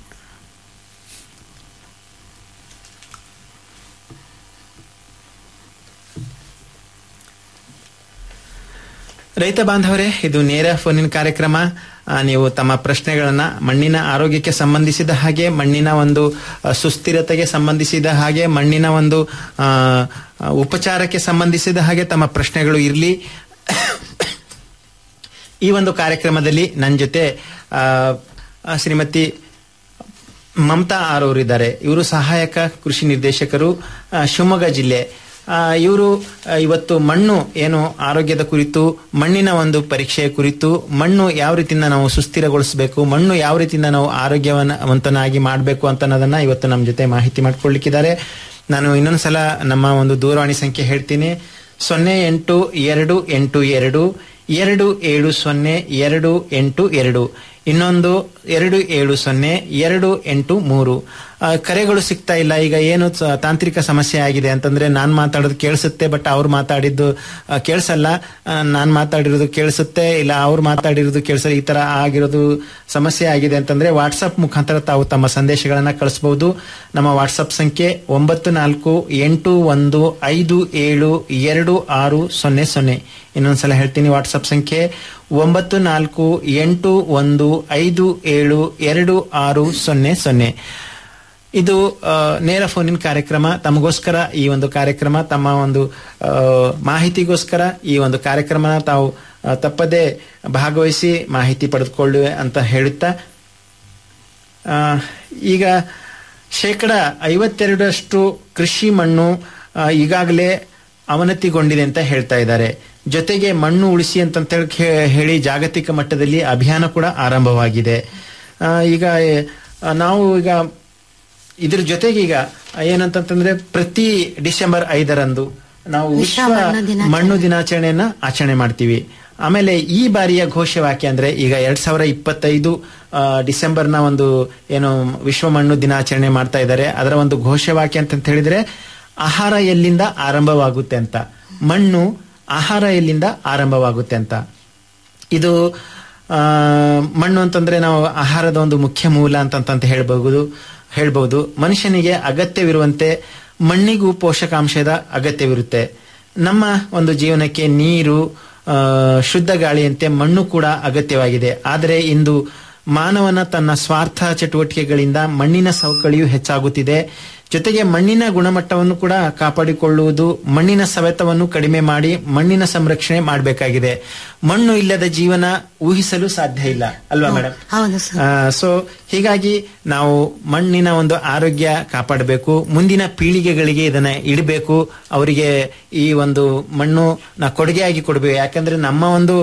ರೈತ ಬಾಂಧವರೇ ಇದು ನೇರ ಫೋನಿನ ಕಾರ್ಯಕ್ರಮ ಆ, ನೀವು ತಮ್ಮ ಪ್ರಶ್ನೆಗಳನ್ನ ಮಣ್ಣಿನ ಆರೋಗ್ಯಕ್ಕೆ ಸಂಬಂಧಿಸಿದ ಹಾಗೆ ಮಣ್ಣಿನ ಒಂದು ಆ, ಸುಸ್ಥಿರತೆಗೆ ಸಂಬಂಧಿಸಿದ ಹಾಗೆ ಮಣ್ಣಿನ ಒಂದು ಆ, ಆ, ಉಪಚಾರಕ್ಕೆ ಸಂಬಂಧಿಸಿದ ಹಾಗೆ ತಮ್ಮ ಪ್ರಶ್ನೆಗಳು ಇರಲಿ ಈ ಒಂದು ಕಾರ್ಯಕ್ರಮದಲ್ಲಿ ನನ್ನ ಜೊತೆ ಆ, ಆ, ಶ್ರೀಮತಿ ಮಮತಾ ಆರ್ ಅವರು ಇದ್ದಾರೆ ಇವರು ಸಹಾಯಕ ಕೃಷಿ ನಿರ್ದೇಶಕರು ಆ, ಶಿವಮೊಗ್ಗ ಜಿಲ್ಲೆ ಇವರು ಇವತ್ತು ಮಣ್ಣು ಏನು ಆರೋಗ್ಯದ ಕುರಿತು ಮಣ್ಣಿನ ಒಂದು ಪರೀಕ್ಷೆಯ ಕುರಿತು ಮಣ್ಣು ಯಾವ ರೀತಿಯಿಂದ ನಾವು ಸುಸ್ಥಿರಗೊಳಿಸಬೇಕು ಮಣ್ಣು ಯಾವ ರೀತಿಯಿಂದ ನಾವು ಆರೋಗ್ಯವಂತನಾಗಿ ಮಾಡಬೇಕು ಅಂತ ಅನ್ನೋದನ್ನ ಇವತ್ತು ನಮ್ಮ ಜೊತೆ ಮಾಹಿತಿ ಮಾಡ್ಕೊಳ್ಳಿಕ್ಕಿದ್ದಾರೆ ನಾನು ಇನ್ನೊಂದ್ಸಲ ನಮ್ಮ ಒಂದು ದೂರವಾಣಿ ಸಂಖ್ಯೆ ಹೇಳ್ತೀನಿ ಸೊನ್ನೆ ಎಂಟು ಎರಡು ಎಂಟು ಎರಡು ಎರಡು ಏಳು ಸೊನ್ನೆ ಎರಡು ಎಂಟು ಎರಡು ಇನ್ನೊಂದು ಎರಡು ಏಳು ಸೊನ್ನೆ ಎರಡು ಎಂಟು ಮೂರು ಆ, ಕರೆಗಳು ಸಿಗ್ತಾ ಇಲ್ಲ ಈಗ ಏನು ಸ- ತಾಂತ್ರಿಕ ಸಮಸ್ಯೆ ಆಗಿದೆ ಅಂತಂದ್ರೆ ನಾನ್ ಮಾತಾಡೋದು ಕೇಳಿಸುತ್ತೆ ಬಟ್ ಅವ್ರು ಮಾತಾಡಿದ್ದು ಆ, ಕೇಳಿಸಲ್ಲ ನಾನ್ ಮಾತಾಡಿರೋದು ಕೇಳಿಸುತ್ತೆ ಇಲ್ಲ ಅವ್ರು ಮಾತಾಡಿರೋದು ಕೇಳಿಸಲ್ಲ ಈ ತರ ಆಗಿರೋದು ಸಮಸ್ಯೆ ಆಗಿದೆ ಅಂತಂದ್ರೆ ವಾಟ್ಸಪ್ ಮುಖಾಂತರ ತಾವು ತಮ್ಮ ಸಂದೇಶಗಳನ್ನ ಕಳಿಸಬಹುದು ನಮ್ಮ ವಾಟ್ಸಪ್ ಸಂಖ್ಯೆ ಒಂಬತ್ತು ನಾಲ್ಕು ಎಂಟು ಒಂದು ಐದು ಏಳು ಎರಡು ಆರು ಸೊನ್ನೆ ಸೊನ್ನೆ ಇನ್ನೊಂದ್ಸಲ ಹೇಳ್ತೀನಿ ವಾಟ್ಸಪ್ ಸಂಖ್ಯೆ ಒಂಬತ್ತು ನಾಲ್ಕು ಎಂಟು ಒಂದು ಐದು ಏಳು ಎರಡು ಆರು ಸೊನ್ನೆ ಸೊನ್ನೆ ಇದು ಆ, ನೇರ ಫೋನಿನ ಕಾರ್ಯಕ್ರಮ ತಮಗೋಸ್ಕರ ಈ ಒಂದು ಕಾರ್ಯಕ್ರಮ ತಮ್ಮ ಒಂದು ಆ, ಮಾಹಿತಿಗೋಸ್ಕರ ಈ ಒಂದು ಕಾರ್ಯಕ್ರಮನ ತಾವು ಆ, ತಪ್ಪದೇ ಭಾಗವಹಿಸಿ ಮಾಹಿತಿ ಪಡೆದುಕೊಳ್ಳುವೆ ಅಂತ ಹೇಳುತ್ತಾ ಆ, ಈಗ ಶೇಕಡ ಐವತ್ತೆರಡರಷ್ಟು ಕೃಷಿ ಮಣ್ಣು ಆ, ಈಗಾಗಲೇ ಅವನತಿಗೊಂಡಿದೆ ಅಂತ ಹೇಳ್ತಾ ಇದ್ದಾರೆ ಜೊತೆಗೆ ಮಣ್ಣು ಉಳಿಸಿ ಅಂತ ಹೇಳಿ ಖೇ- ಹೇಳಿ ಜಾಗತಿಕ ಮಟ್ಟದಲ್ಲಿ ಅಭಿಯಾನ ಕೂಡ ಆರಂಭವಾಗಿದೆ ಆ, ಈಗ ಆ, ನಾವು ಈಗ ಇದ್ರ ಜೊತೆಗೆ ಈಗ ಏನಂತಂತಂದ್ರೆ ಪ್ರತಿ ಡಿಸೆಂಬರ್ ಐದರಂದು ನಾವು ವಿಶ್ವ ವಿಶ್ವ ಮಣ್ಣು ದಿನಾಚರಣೆ. ಮಣ್ಣು ದಿನಾಚರಣೆಯನ್ನ ಆಚರಣೆ ಮಾಡ್ತೀವಿ ಆಮೇಲೆ ಈ ಬಾರಿಯ ಘೋಷವಾಕ್ಯ ಅಂದ್ರೆ ಈಗ ಎರಡ್ ಸಾವಿರ ಇಪ್ಪತ್ತೈದು ಆ, ಡಿಸೆಂಬರ್ನ ಒಂದು ಏನು ವಿಶ್ವ ಮಣ್ಣು ದಿನಾಚರಣೆ ಮಾಡ್ತಾ ಇದ್ದಾರೆ ಅದರ ಒಂದು ಘೋಷವಾಕ್ಯ ಅಂತ ಹೇಳಿದ್ರೆ ಆಹಾರ ಎಲ್ಲಿಂದ ಆರಂಭವಾಗುತ್ತೆ ಅಂತ ಮಣ್ಣು ಆಹಾರ ಎಲ್ಲಿಂದ ಆರಂಭವಾಗುತ್ತೆ ಅಂತ ಇದು ಆ, ಮಣ್ಣು ಅಂತಂದ್ರೆ ನಾವು ಆಹಾರದ ಒಂದು ಮುಖ್ಯ ಮೂಲ ಅಂತಂತ ಹೇಳ್ಬಹುದು ಹೇಳ್ಬಹುದು ಮನುಷ್ಯನಿಗೆ ಅಗತ್ಯವಿರುವಂತೆ ಮಣ್ಣಿಗೂ ಪೋಷಕಾಂಶದ ಅಗತ್ಯವಿರುತ್ತೆ ನಮ್ಮ ಒಂದು ಜೀವನಕ್ಕೆ ನೀರು ಆ, ಶುದ್ಧ ಗಾಳಿಯಂತೆ ಮಣ್ಣು ಕೂಡ ಅಗತ್ಯವಾಗಿದೆ ಆದರೆ ಇಂದು ಮಾನವನ ತನ್ನ ಸ್ವಾರ್ಥ ಚಟುವಟಿಕೆಗಳಿಂದ ಮಣ್ಣಿನ ಸವಕಳಿಯು ಹೆಚ್ಚಾಗುತ್ತಿದೆ ಜೊತೆಗೆ ಮಣ್ಣಿನ ಗುಣಮಟ್ಟವನ್ನು ಕೂಡ ಕಾಪಾಡಿಕೊಳ್ಳುವುದು ಮಣ್ಣಿನ ಸವೆತವನ್ನು ಕಡಿಮೆ ಮಾಡಿ ಮಣ್ಣಿನ ಸಂರಕ್ಷಣೆ ಮಾಡಬೇಕಾಗಿದೆ ಮಣ್ಣು ಇಲ್ಲದ ಜೀವನ ಊಹಿಸಲು ಸಾಧ್ಯ ಇಲ್ಲ ಅಲ್ವಾ ಮೇಡಮ್ ಹೌದು ಸರ್ ಸೊ ಹೀಗಾಗಿ ನಾವು ಮಣ್ಣಿನ ಒಂದು ಆರೋಗ್ಯ ಕಾಪಾಡಬೇಕು ಮುಂದಿನ ಪೀಳಿಗೆಗಳಿಗೆ ಇದನ್ನ ಇಡಬೇಕು ಅವರಿಗೆ ಈ ಒಂದು ಮಣ್ಣು ನಾ ಕೊಡುಗೆಯಾಗಿ ಕೊಡಬೇಕು ಯಾಕಂದ್ರೆ ನಮ್ಮ ಒಂದು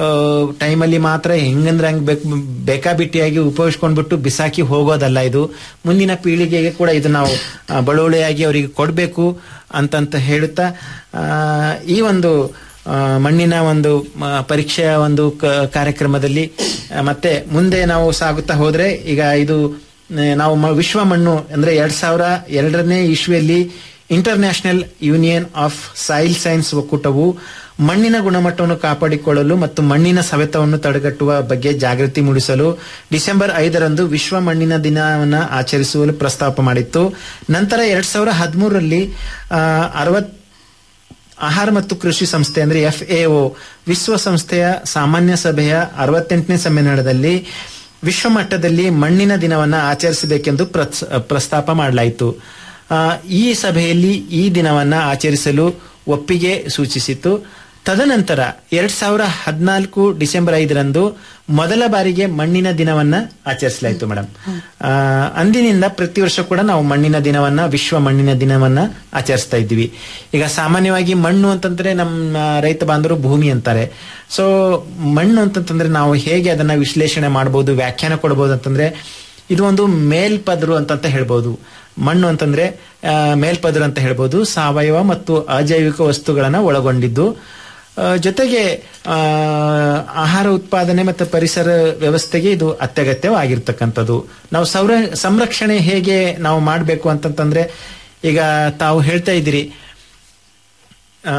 ಟೈಮಲ್ಲಿ ಮಾತ್ರ ಹೆಂಗಂದ್ರೆ ಹಂಗ್ ಬೇಕು ಬೇಕಾಬಿಟ್ಟಿಯಾಗಿ ಉಪಯೋಗಿಸ್ಕೊಂಡ್ಬಿಟ್ಟು ಬಿಸಾಕಿ ಹೋಗೋದಲ್ಲ ಇದು ಮುಂದಿನ ಪೀಳಿಗೆಗೆ ಕೂಡ ಇದು ನಾವು ಆ, ಬಳುವಳಿಯಾಗಿ ಅವರಿಗೆ ಕೊಡಬೇಕು ಅಂತಂತ ಹೇಳುತ್ತಾ ಆ, ಈ ಒಂದು ಆ, ಮಣ್ಣಿನ ಒಂದು ಮ, ಪರೀಕ್ಷೆಯ ಒಂದು ಕ- ಕಾರ್ಯಕ್ರಮದಲ್ಲಿ ಆ, ಮತ್ತೆ ಮುಂದೆ ನಾವು ಸಾಗುತ್ತಾ ಹೋದ್ರೆ ಈಗ ಇದು ಆ, ನಾವು ಮ- ವಿಶ್ವ ಮಣ್ಣು ಅಂದ್ರೆ ಎರಡ್ ಸಾವಿರ ಎರಡನೇ ಇಶ್ವಿಯಲ್ಲಿ international union of soil science ಒಕ್ಕೂಟವು ಮಣ್ಣಿನ ಗುಣಮಟ್ಟವನ್ನು ಕಾಪಾಡಿಕೊಳ್ಳಲು ಮತ್ತು ಮಣ್ಣಿನ ಸವೆತವನ್ನು ತಡೆಗಟ್ಟುವ ಬಗ್ಗೆ ಜಾಗೃತಿ ಮೂಡಿಸಲು ಡಿಸೆಂಬರ್ ಐದರಂದು ವಿಶ್ವ ಮಣ್ಣಿನ ದಿನವನ್ನು ಆಚರಿಸುವಲು ಪ್ರಸ್ತಾಪ ಮಾಡಿತ್ತು ನಂತರ ಎರಡ್ ಸಾವಿರ ಹದಿಮೂರರಲ್ಲಿ ಅರವತ್ ಆಹಾರ ಮತ್ತು ಕೃಷಿ ಸಂಸ್ಥೆ ಅಂದ್ರೆ ಎಫ್ ವಿಶ್ವಸಂಸ್ಥೆಯ ಸಾಮಾನ್ಯ ಸಭೆಯ ಅರವತ್ತೆಂಟನೇ ಸಮ್ಮೇಳನದಲ್ಲಿ ವಿಶ್ವ ಮಟ್ಟದಲ್ಲಿ ಮಣ್ಣಿನ ದಿನವನ್ನ ಆಚರಿಸಬೇಕೆಂದು ಪ್ರಸ್- ಪ್ರಸ್ತಾಪ ಮಾಡಲಾಯಿತು ಆ, ಈ ಸಭೆಯಲ್ಲಿ ಈ ದಿನವನ್ನ ಆಚರಿಸಲು ಒಪ್ಪಿಗೆ ಸೂಚಿಸಿತು ತದನಂತರ ಎರಡ್ ಸಾವಿರ ಹದಿನಾಲ್ಕು ಡಿಸೆಂಬರ್ ಐದರಂದು ಮೊದಲ ಬಾರಿಗೆ ಮಣ್ಣಿನ ದಿನವನ್ನ ಆಚರಿಸಲಾಯಿತು ಮೇಡಮ್ ಆ, ಅಂದಿನಿಂದ ಪ್ರತಿ ವರ್ಷ ಕೂಡ ನಾವು ಮಣ್ಣಿನ ದಿನವನ್ನ ವಿಶ್ವ ಮಣ್ಣಿನ ದಿನವನ್ನ ಆಚರಿಸ್ತಾ ಇದ್ವಿ ಈಗ ಸಾಮಾನ್ಯವಾಗಿ ಮಣ್ಣು ಅಂತಂದ್ರೆ ನಮ್ಮ ರೈತ ಬಾಂಧವರು ಭೂಮಿ ಅಂತಾರೆ ಸೊ ಮಣ್ಣು ಅಂತಂತಂದ್ರೆ ನಾವು ಹೇಗೆ ಅದನ್ನ ವಿಶ್ಲೇಷಣೆ ಮಾಡಬಹುದು ವ್ಯಾಖ್ಯಾನ ಕೊಡಬಹುದು ಅಂತಂದ್ರೆ ಇದು ಒಂದು ಮೇಲ್ಪದರು ಅಂತಂತ ಹೇಳ್ಬೋದು ಮಣ್ಣು ಅಂತಂದ್ರೆ ಆ, ಮೇಲ್ಪದರು ಅಂತ ಹೇಳ್ಬೋದು ಸಾವಯವ ಮತ್ತು ಅಜೈವಿಕ ವಸ್ತುಗಳನ್ನ ಒಳಗೊಂಡಿದ್ದು ಆ, ಜೊತೆಗೆ ಆ, ಆಹಾರ ಉತ್ಪಾದನೆ ಮತ್ತು ಪರಿಸರ ವ್ಯವಸ್ಥೆಗೆ ಇದು ಅತ್ಯಗತ್ಯವಾಗಿರ್ತಕ್ಕಂಥದ್ದು ನಾವು ಸೌರ ಸಂರಕ್ಷಣೆ ಹೇಗೆ ನಾವು ಮಾಡಬೇಕು ಅಂತಂತಂದ್ರೆ ಈಗ ತಾವು ಹೇಳ್ತಾ ಇದ್ದೀರಿ ಆ,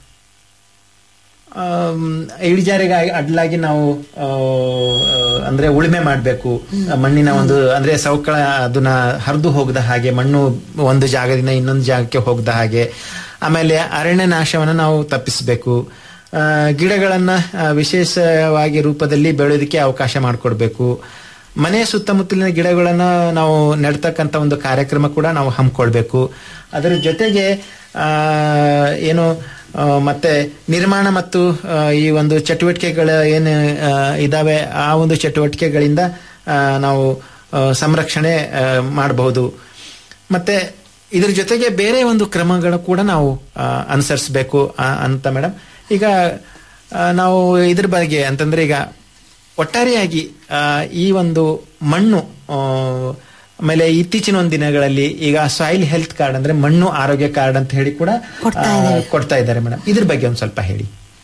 ಆಮ್, ಇಳಿಜಾರಿಗೆ ಅಡ್ಲಾಗಿ ನಾವು ಆ, ಅಂದ್ರೆ ಉಳುಮೆ ಮಾಡಬೇಕು ಮಣ್ಣಿನ ಒಂದು ಅಂದ್ರೆ ಸವಕಳ ಅದನ್ನ ಹರಿದು ಹೋಗದ ಹಾಗೆ ಮಣ್ಣು ಒಂದು ಜಾಗದಿಂದ ಇನ್ನೊಂದು ಜಾಗಕ್ಕೆ ಹೋಗದ ಹಾಗೆ ಆಮೇಲೆ ಅರಣ್ಯ ನಾಶವನ್ನ ನಾವು ತಪ್ಪಿಸಬೇಕು ಆ, ಗಿಡಗಳನ್ನ ಆ, ವಿಶೇಷವಾಗಿ ರೂಪದಲ್ಲಿ ಬೆಳೆಯೋದಕ್ಕೆ ಅವಕಾಶ ಮಾಡಿಕೊಡ್ಬೇಕು ಮನೆಯ ಸುತ್ತಮುತ್ತಲಿನ ಗಿಡಗಳನ್ನ ನಾವು ನೆಡ್ತಕ್ಕಂಥ ಒಂದು ಕಾರ್ಯಕ್ರಮ ಕೂಡ ನಾವು ಹಮ್ಮಿಕೊಳ್ಬೇಕು ಅದರ ಜೊತೆಗೆ ಆ, ಏನು ಆ, ಮತ್ತೆ ನಿರ್ಮಾಣ ಮತ್ತು ಆ, ಈ ಒಂದು ಚಟುವಟಿಕೆಗಳ ಏನು ಆ, ಇದಾವೆ ಆ ಒಂದು ಚಟುವಟಿಕೆಗಳಿಂದ ಆ, ನಾವು ಆ, ಸಂರಕ್ಷಣೆ ಮಾಡಬಹುದು ಮತ್ತೆ ಇದ್ರ ಜೊತೆಗೆ ಬೇರೆ ಒಂದು ಕ್ರಮಗಳು ಕೂಡ ನಾವು ಆ, ಅನುಸರಿಸಬೇಕು ಆ, ಅಂತ ಮೇಡಮ್ ಈಗ ಆ, ನಾವು ಇದ್ರ ಬಗ್ಗೆ ಅಂತಂದ್ರೆ ಈಗ ಒಟ್ಟಾರೆಯಾಗಿ ಆ, ಈ ಒಂದು ಮಣ್ಣು ಆ, ಆಮೇಲೆ ಇತ್ತೀಚಿನ ಒಂದು ದಿನಗಳಲ್ಲಿ ಈಗ ಸಾಯಿಲ್ ಹೆಲ್ತ್ ಕಾರ್ಡ್ ಅಂದ್ರೆ ಮಣ್ಣು ಆರೋಗ್ಯ ಕಾರ್ಡ್ ಅಂತ ಹೇಳಿ ಕೂಡ ಕೊಡ್ತಾ ಆ, ಇದ್ದಾರೆ. ಕೊಡ್ತಾ ಇದ್ದಾರೆ ಮೇಡಮ್ ಇದ್ರ ಬಗ್ಗೆ ಒಂದು ಸ್ವಲ್ಪ ಹೇಳಿ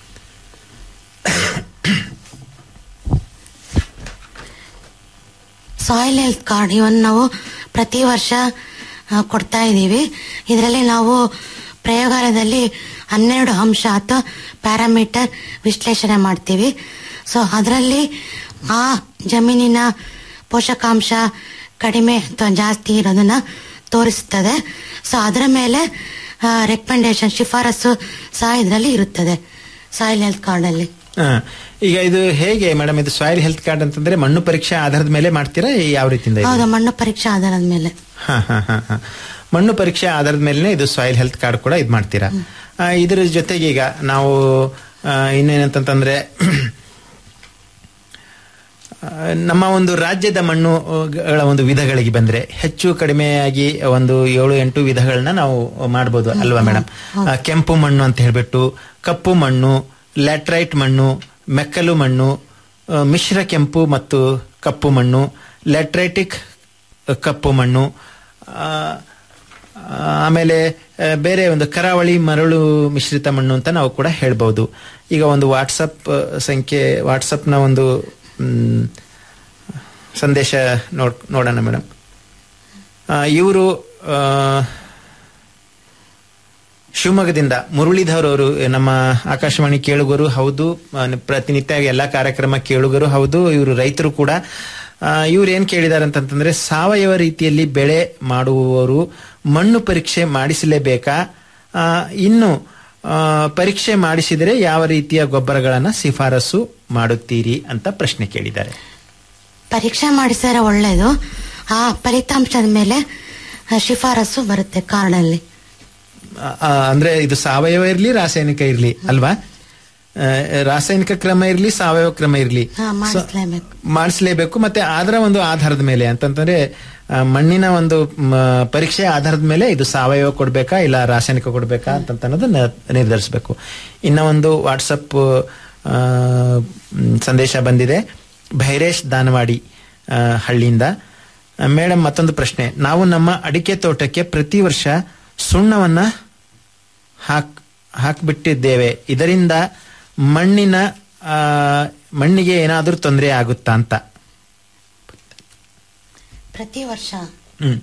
ಸಾಯಿಲ್ ಹೆಲ್ತ್ ಕಾರ್ಡ್ ಇವನ್ ನಾವು ಪ್ರತಿ ವರ್ಷ ಆ, ಕೊಡ್ತಾ ಇದ್ದೀವಿ ಇದರಲ್ಲಿ ನಾವು ಪ್ರಯೋಗಾಲಯದಲ್ಲಿ ಹನ್ನೆರಡು ಅಂಶ ಅಥವಾ ಪ್ಯಾರಾಮೀಟರ್ ವಿಶ್ಲೇಷಣೆ ಮಾಡ್ತೀವಿ ಸೊ ಅದರಲ್ಲಿ ಆ ಜಮೀನಿನ ಪೋಷಕಾಂಶ ಕಡಿಮೆ ಅಥವಾ ಜಾಸ್ತಿ ಇರೋದನ್ನ ತೋರಿಸ್ತದೆ ಸೊ ಅದರ ಮೇಲೆ ರೆಕಮೆಂಡೇಶನ್ ಶಿಫಾರಸು ಸಹ ಇದರಲ್ಲಿ ಇರುತ್ತದೆ ಸಾಯಿಲ್ ಹೆಲ್ತ್ ಕಾರ್ಡಲ್ಲಿ ಆ, ಈಗ ಇದು ಹೇಗೆ ಮೇಡಮ್ ಇದು ಸಾಯಿಲ್ ಹೆಲ್ತ್ ಕಾರ್ಡ್ ಅಂತಂದ್ರೆ ಮಣ್ಣು ಪರೀಕ್ಷೆ ಆಧಾರದ ಮೇಲೆ ಮಾಡ್ತೀರಾ ಯಾವ ರೀತಿಯಿಂದ ಇದು? ಹೌದು ಮಣ್ಣು ಪರೀಕ್ಷೆ ಆಧಾರದ ಮೇಲೆ ಹಾ, ಹಾ, ಹಾ, ಹಾ. ಮಣ್ಣು ಪರೀಕ್ಷೆ ಆಧಾರದ ಮೇಲೆ ಇದು ಸಾಯಿಲ್ ಹೆಲ್ತ್ ಕಾರ್ಡ್ ಕೂಡ ಇದು ಮಾಡ್ತೀರಾ ಆ, ಇದ್ರ ಜೊತೆಗೆ ಈಗ ನಾವು ಆ, ಇನ್ನೇನಂತಂದ್ರೆ ಆ, ನಮ್ಮ ಒಂದು ರಾಜ್ಯದ ಮಣ್ಣುಗಳ ಒಂದು ವಿಧಗಳಿಗೆ ಬಂದ್ರೆ ಹೆಚ್ಚು ಕಡಿಮೆಯಾಗಿ ಒಂದು ಏಳು ಎಂಟು ವಿಧಗಳನ್ನ ನಾವು ಮಾಡಬಹುದು ಅಲ್ವಾ ಮೇಡಮ್ ಕೆಂಪು ಮಣ್ಣು ಅಂತ ಹೇಳ್ಬಿಟ್ಟು ಕಪ್ಪು ಮಣ್ಣು ಲ್ಯಾಟ್ರೈಟ್ ಮಣ್ಣು ಮೆಕ್ಕಲು ಮಣ್ಣು ಆ, ಮಿಶ್ರ ಕೆಂಪು ಮತ್ತು ಕಪ್ಪು ಮಣ್ಣು ಲ್ಯಾಟ್ರೈಟಿಕ್ ಕಪ್ಪು ಮಣ್ಣು ಆ, ಆಮೇಲೆ ಆ, ಬೇರೆ ಒಂದು ಕರಾವಳಿ ಮರಳು ಮಿಶ್ರಿತ ಮಣ್ಣು ಅಂತ ನಾವು ಕೂಡ ಹೇಳ್ಬಹುದು ಈಗ ಒಂದು ವಾಟ್ಸಪ್ ಆ, ಸಂಖ್ಯೆ ವಾಟ್ಸಪ್ನ ಒಂದು ಮ್, ಸಂದೇಶ ನೋಡ್ ನೋಡೋಣ ಮೇಡಮ್ ಇವರು ಶಿವಮೊಗ್ಗದಿಂದ ಮುರಳೀಧರ್ ಅವರು ನಮ್ಮ ಆಕಾಶವಾಣಿ ಕೇಳುಗರು ಹೌದು ಆ, ಪ್ರತಿನಿತ್ಯ ಎಲ್ಲಾ ಕಾರ್ಯಕ್ರಮ ಕೇಳುಗರು ಹೌದು ಇವರು ರೈತರು ಕೂಡ ಇವ್ರು ಏನ್ ಕೇಳಿದಾರೆ ಅಂತಂತಂದ್ರೆ ಸಾವಯವ ರೀತಿಯಲ್ಲಿ ಬೆಳೆ ಮಾಡುವವರು ಮಣ್ಣು ಪರೀಕ್ಷೆ ಮಾಡಿಸಲೇಬೇಕಾ ಆ, ಇನ್ನು ಆ, ಪರೀಕ್ಷೆ ಮಾಡಿಸಿದರೆ ಯಾವ ರೀತಿಯ ಗೊಬ್ಬರಗಳನ್ನ ಶಿಫಾರಸು ಮಾಡುತ್ತೀರಿ ಅಂತ ಪ್ರಶ್ನೆ ಕೇಳಿದ್ದಾರೆ ಪರೀಕ್ಷೆ ಮಾಡಿಸಿದ್ರೆ ಒಳ್ಳೇದು ಆ ಫಲಿತಾಂಶದ ಮೇಲೆ ಆ, ಶಿಫಾರಸು ಬರುತ್ತೆ ಕಾರ್ಡಲ್ಲಿ ಆ, ಆ, ಅಂದ್ರೆ ಇದು ಸಾವಯವ ಇರ್ಲಿ ರಾಸಾಯನಿಕ ಇರ್ಲಿ ಅಲ್ವಾ ಆ, ರಾಸಾಯನಿಕ ಕ್ರಮ ಇರ್ಲಿ ಸಾವಯವ ಕ್ರಮ ಇರ್ಲಿ ಹಾ, ಮಾಡಿಸ್ಲೇಬೇಕು ಮಾಡಿಸಲೇಬೇಕು ಮತ್ತೆ ಅದರ ಒಂದು ಆಧಾರದ ಮೇಲೆ ಅಂತಂತಂದ್ರೆ ಆ, ಮಣ್ಣಿನ ಒಂದು ಮ, ಪರೀಕ್ಷೆ ಆಧಾರದ ಮೇಲೆ ಇದು ಸಾವಯವ ಕೊಡ್ಬೇಕಾ ಇಲ್ಲ ರಾಸಾಯನಿಕ ಕೊಡ್ಬೇಕಾ ಅಂತ ಅನ್ನೋದನ್ನ ನಿರ್ಧರಿಸಬೇಕು ಇನ್ನ ಒಂದು ವಾಟ್ಸಪ್ ಆ, ಮ್, ಸಂದೇಶ ಬಂದಿದೆ ಭೈರೇಶ್ ದಾನವಾಡಿ ಆ, ಹಳ್ಳಿಯಿಂದ ಮೇಡಮ್ ಮತ್ತೊಂದು ಪ್ರಶ್ನೆ ನಾವು ನಮ್ಮ ಅಡಿಕೆ ತೋಟಕ್ಕೆ ಪ್ರತಿ ವರ್ಷ ಸುಣ್ಣವನ್ನ ಹಾಕ್ ಹಾಕ್ಬಿಟ್ಟಿದ್ದೇವೆ ಇದರಿಂದ ಮಣ್ಣಿನ ಆ, ಮಣ್ಣಿಗೆ ಏನಾದರೂ ತೊಂದರೆ ಆಗುತ್ತಾ ಅಂತ ಪ್ರತಿ ವರ್ಷ ಹ್ಮ್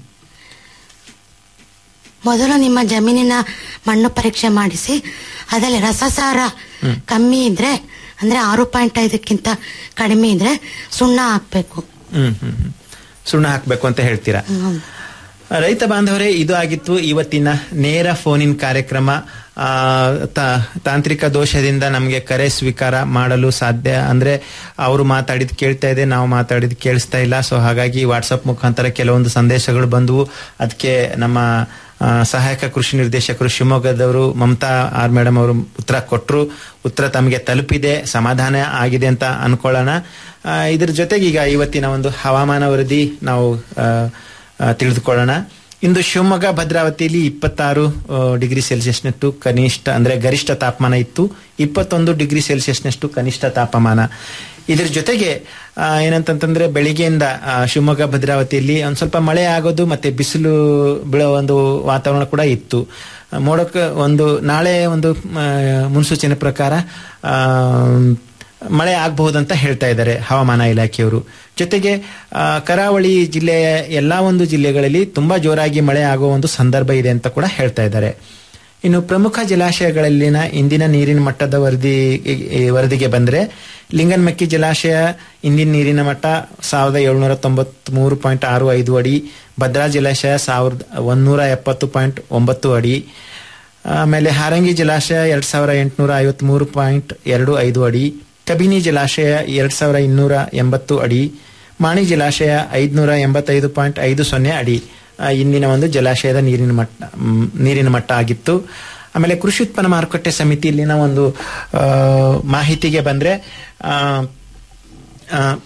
ಮೊದಲು ನಿಮ್ಮ ಜಮೀನಿನ ಮಣ್ಣು ಪರೀಕ್ಷೆ ಮಾಡಿಸಿ ಅದರಲ್ಲಿ ರಸಸಾರ ಕಮ್ಮಿ ಇದ್ರೆ ಅಂದ್ರೆ ಆರು ಪಾಯಿಂಟ್ ಐದಕ್ಕಿಂತ ಕಡಿಮೆ ಇದ್ರೆ ಸುಣ್ಣ ಹಾಕ್ಬೇಕು ಹ್ಮ್ ಹ್ಮ್ ಹ್ಮ್. ಸುಣ್ಣ ಹಾಕ್ಬೇಕು ಅಂತ ಹೇಳ್ತೀರಾ ಹ್ಮ್. ರೈತ ಬಾಂಧವರೇ ಇದು ಆಗಿತ್ತು ಇವತ್ತಿನ ನೇರ ಫೋನಿನ್ ಕಾರ್ಯಕ್ರಮ ಆ, ತಾ- ತಾಂತ್ರಿಕ ದೋಷದಿಂದ ನಮಗೆ ಕರೆ ಸ್ವೀಕಾರ ಮಾಡಲು ಸಾಧ್ಯ ಅಂದ್ರೆ ಅವರು ಮಾತಾಡಿದ್ ಕೇಳ್ತಾ ಇದೆ ನಾವು ಮಾತಾಡಿದ್ ಕೇಳಿಸ್ತಾ ಇಲ್ಲ ಸೊ ಹಾಗಾಗಿ ವಾಟ್ಸಪ್ ಮುಖಾಂತರ ಕೆಲವೊಂದು ಸಂದೇಶಗಳು ಬಂದವು ಅದಕ್ಕೆ ನಮ್ಮ ಆ, ಸಹಾಯಕ ಕೃಷಿ ನಿರ್ದೇಶಕರು ಶಿವಮೊಗ್ಗದವರು ಮಮತಾ ಆರ್ ಮೇಡಮ್ ಅವರು ಉತ್ತರ ಕೊಟ್ಟರು ಉತ್ತರ ತಮಗೆ ತಲುಪಿದೆ ಸಮಾಧಾನ ಆಗಿದೆ ಅಂತ ಅನ್ಕೊಳ್ಳೋಣ ಆ, ಇದ್ರ ಜೊತೆಗೆ ಈಗ ಇವತ್ತಿನ ಒಂದು ಹವಾಮಾನ ವರದಿ ನಾವು ಆ, ಆ, ತಿಳಿದುಕೊಳ್ಳೋಣ ಇಂದು ಶಿವಮೊಗ್ಗ ಭದ್ರಾವತಿಯಲ್ಲಿ ಇಪ್ಪತ್ತಾರು ಆ, ಡಿಗ್ರಿ ಸೆಲ್ಸಿಯಸ್ನಷ್ಟು ಕನಿಷ್ಠ ಅಂದ್ರೆ ಗರಿಷ್ಠ ತಾಪಮಾನ ಇತ್ತು ಇಪ್ಪತ್ತೊಂದು ಡಿಗ್ರಿ ಸೆಲ್ಸಿಯಸ್ನಷ್ಟು ಕನಿಷ್ಠ ತಾಪಮಾನ ಇದ್ರ ಜೊತೆಗೆ ಆ, ಏನಂತಂತಂದ್ರೆ ಬೆಳಿಗ್ಗೆಯಿಂದ ಆ, ಶಿವಮೊಗ್ಗ ಭದ್ರಾವತಿಯಲ್ಲಿ ಒಂದ್ ಸ್ವಲ್ಪ ಮಳೆ ಆಗೋದು ಮತ್ತೆ ಬಿಸಿಲು ಬೀಳೋ ಒಂದು ವಾತಾವರಣ ಕೂಡ ಇತ್ತು ಆ, ಮೋಡಕ್ಕೆ ಒಂದು ನಾಳೆ ಒಂದು ಆ, ಮುನ್ಸೂಚನೆ ಪ್ರಕಾರ ಆ, ಮಳೆ ಆಗಬಹುದಂತ ಹೇಳ್ತಾ ಇದ್ದಾರೆ ಹವಾಮಾನ ಇಲಾಖೆಯವರು ಜೊತೆಗೆ ಆ, ಕರಾವಳಿ ಜಿಲ್ಲೆಯ ಎಲ್ಲಾ ಒಂದು ಜಿಲ್ಲೆಗಳಲ್ಲಿ ತುಂಬಾ ಜೋರಾಗಿ ಮಳೆ ಆಗುವ ಒಂದು ಸಂದರ್ಭ ಇದೆ ಅಂತ ಕೂಡ ಹೇಳ್ತಾ ಇದ್ದಾರೆ ಇನ್ನು ಪ್ರಮುಖ ಜಲಾಶಯಗಳಲ್ಲಿನ ಇಂದಿನ ನೀರಿನ ಮಟ್ಟದ ವರದಿ ಈ ವರದಿಗೆ ಬಂದ್ರೆ ಲಿಂಗನ್ಮಕ್ಕಿ ಜಲಾಶಯ ಇಂದಿನ ನೀರಿನ ಮಟ್ಟ ಸಾವಿರದ ಏಳ್ನೂರ ತೊಂಬತ್ ಮೂರು ಪಾಯಿಂಟ್ ಆರು ಐದು ಅಡಿ ಭದ್ರಾ ಜಲಾಶಯ ಸಾವಿರದ ಒಂದೂರ ಎಪ್ಪತ್ತು ಪಾಯಿಂಟ್ ಒಂಬತ್ತು ಅಡಿ ಆಮೇಲೆ ಹಾರಂಗಿ ಜಲಾಶಯ ಎರಡ್ ಸಾವಿರ ಎಂಟುನೂರ ಐವತ್ ಮೂರು ಪಾಯಿಂಟ್ ಎರಡು ಐದು ಅಡಿ ಕಬಿನಿ ಜಲಾಶಯ ಎರಡ್ ಸಾವಿರ ಇನ್ನೂರ ಎಂಬತ್ತು ಅಡಿ ಮಾಣಿ ಜಲಾಶಯ ಐದ್ನೂರ ಎಂಬತ್ತೈದು ಪಾಯಿಂಟ್ ಐದು ಸೊನ್ನೆ ಅಡಿ ಆ, ಇಂದಿನ ಒಂದು ಜಲಾಶಯದ ನೀರಿನ ಮಟ್ಟ ಮ್, ನೀರಿನ ಮಟ್ಟ ಆಗಿತ್ತು ಆಮೇಲೆ ಕೃಷಿ ಉತ್ಪನ್ನ ಮಾರುಕಟ್ಟೆ ಸಮಿತಿಯಲ್ಲಿನ ಒಂದು ಆ, ಮಾಹಿತಿಗೆ ಬಂದ್ರೆ ಆ, ಆ,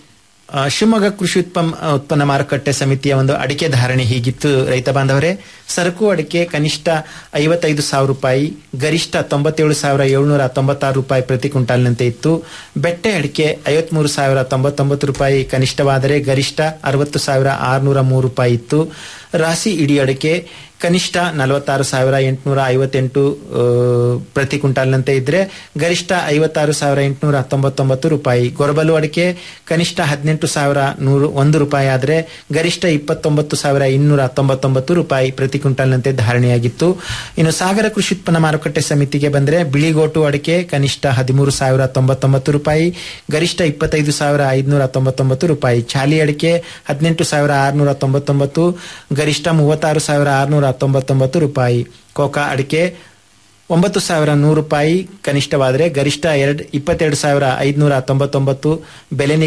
ಆ, ಶಿವಮೊಗ್ಗ ಕೃಷಿ ಉತ್ಪನ್ನ ಉತ್ಪನ್ನ ಮಾರುಕಟ್ಟೆ ಸಮಿತಿಯ ಒಂದು ಅಡಿಕೆ ಧಾರಣೆ ಹೀಗಿತ್ತು ರೈತ ಬಾಂಧವರೇ ಸರಕು ಅಡಿಕೆ ಕನಿಷ್ಠ ಐವತ್ತೈದು ಸಾವಿರ ರೂಪಾಯಿ ಗರಿಷ್ಠ ತೊಂಬತ್ತೇಳು ಸಾವಿರ ಏಳ್ನೂರ ತೊಂಬತ್ತಾರು ರೂಪಾಯಿ ಪ್ರತಿ ಕ್ವಿಂಟಾಲ್ನಂತೆ ಇತ್ತು ಬೆಟ್ಟೆ ಅಡಿಕೆ ಐವತ್ಮೂರು ಸಾವಿರ ತೊಂಬತ್ತೊಂಬತ್ತು ರೂಪಾಯಿ ಕನಿಷ್ಠವಾದರೆ ಗರಿಷ್ಠ ಅರವತ್ತು ಸಾವಿರ ಆರುನೂರ ಮೂರು ರೂಪಾಯಿ ಇತ್ತು ರಾಸಿ ಇಡಿ ಅಡಿಕೆ ಕನಿಷ್ಠ ನಲವತ್ತಾರು ಸಾವಿರ ಎಂಟುನೂರ ಐವತ್ತೆಂಟು ಆ, ಪ್ರತಿ ಕ್ವಿಂಟಾಲ್ನಂತೆ ಇದ್ರೆ ಗರಿಷ್ಠ ಐವತ್ತಾರು ಸಾವಿರ ಎಂಟುನೂರ ತೊಂಬತ್ತೊಂಬತ್ತು ರೂಪಾಯಿ ಗೊರಬಲು ಅಡಿಕೆ ಕನಿಷ್ಠ ಹದಿನೆಂಟು ಸಾವಿರ ನೂರು ಒಂದು ರೂಪಾಯಿ ಆದರೆ ಗರಿಷ್ಠ ಇಪ್ಪತ್ತೊಂಬತ್ತು ಸಾವಿರ ಇನ್ನೂರ ತೊಂಬತ್ತೊಂಬತ್ತು ರೂಪಾಯಿ ಪ್ರತಿ ಕ್ವಿಂಟಾಲ್ನಂತೆ ಧಾರಣೆಯಾಗಿತ್ತು ಇನ್ನು ಸಾಗರ ಕೃಷಿ ಉತ್ಪನ್ನ ಮಾರುಕಟ್ಟೆ ಸಮಿತಿಗೆ ಬಂದರೆ ಬಿಳಿಗೋಟು ಅಡಿಕೆ ಕನಿಷ್ಠ ಹದಿಮೂರು ಸಾವಿರ ತೊಂಬತ್ತೊಂಬತ್ತು ರೂಪಾಯಿ ಗರಿಷ್ಠ ಇಪ್ಪತ್ತೈದು ಸಾವಿರ ಐದುನೂರ ತೊಂಬತ್ತೊಂಬತ್ತು ರೂಪಾಯಿ ಚಾಲಿ ಅಡಿಕೆ ಹದಿನೆಂಟು ಸಾವಿರ ಆರುನೂರ ತೊಂಬತ್ತೊಂಬತ್ತು ಗರಿಷ್ಠ ಮೂವತ್ತಾರು ಸಾವಿರ ಆರುನೂರ ತೊಂಬತ್ತೊಂಬತ್ತು ರೂಪಾಯಿ ಕೋಕಾ ಅಡಿಕೆ ಒಂಬತ್ತು ಸಾವಿರ ನೂರು ರೂಪಾಯಿ ಕನಿಷ್ಠವಾದರೆ ಗರಿಷ್ಠ ಎರಡು ಇಪ್ಪತ್ತೆರಡು ಸಾವಿರ ಐದುನೂರ ತೊಂಬತ್ತೊಂಬತ್ತು ಬೆಲೆ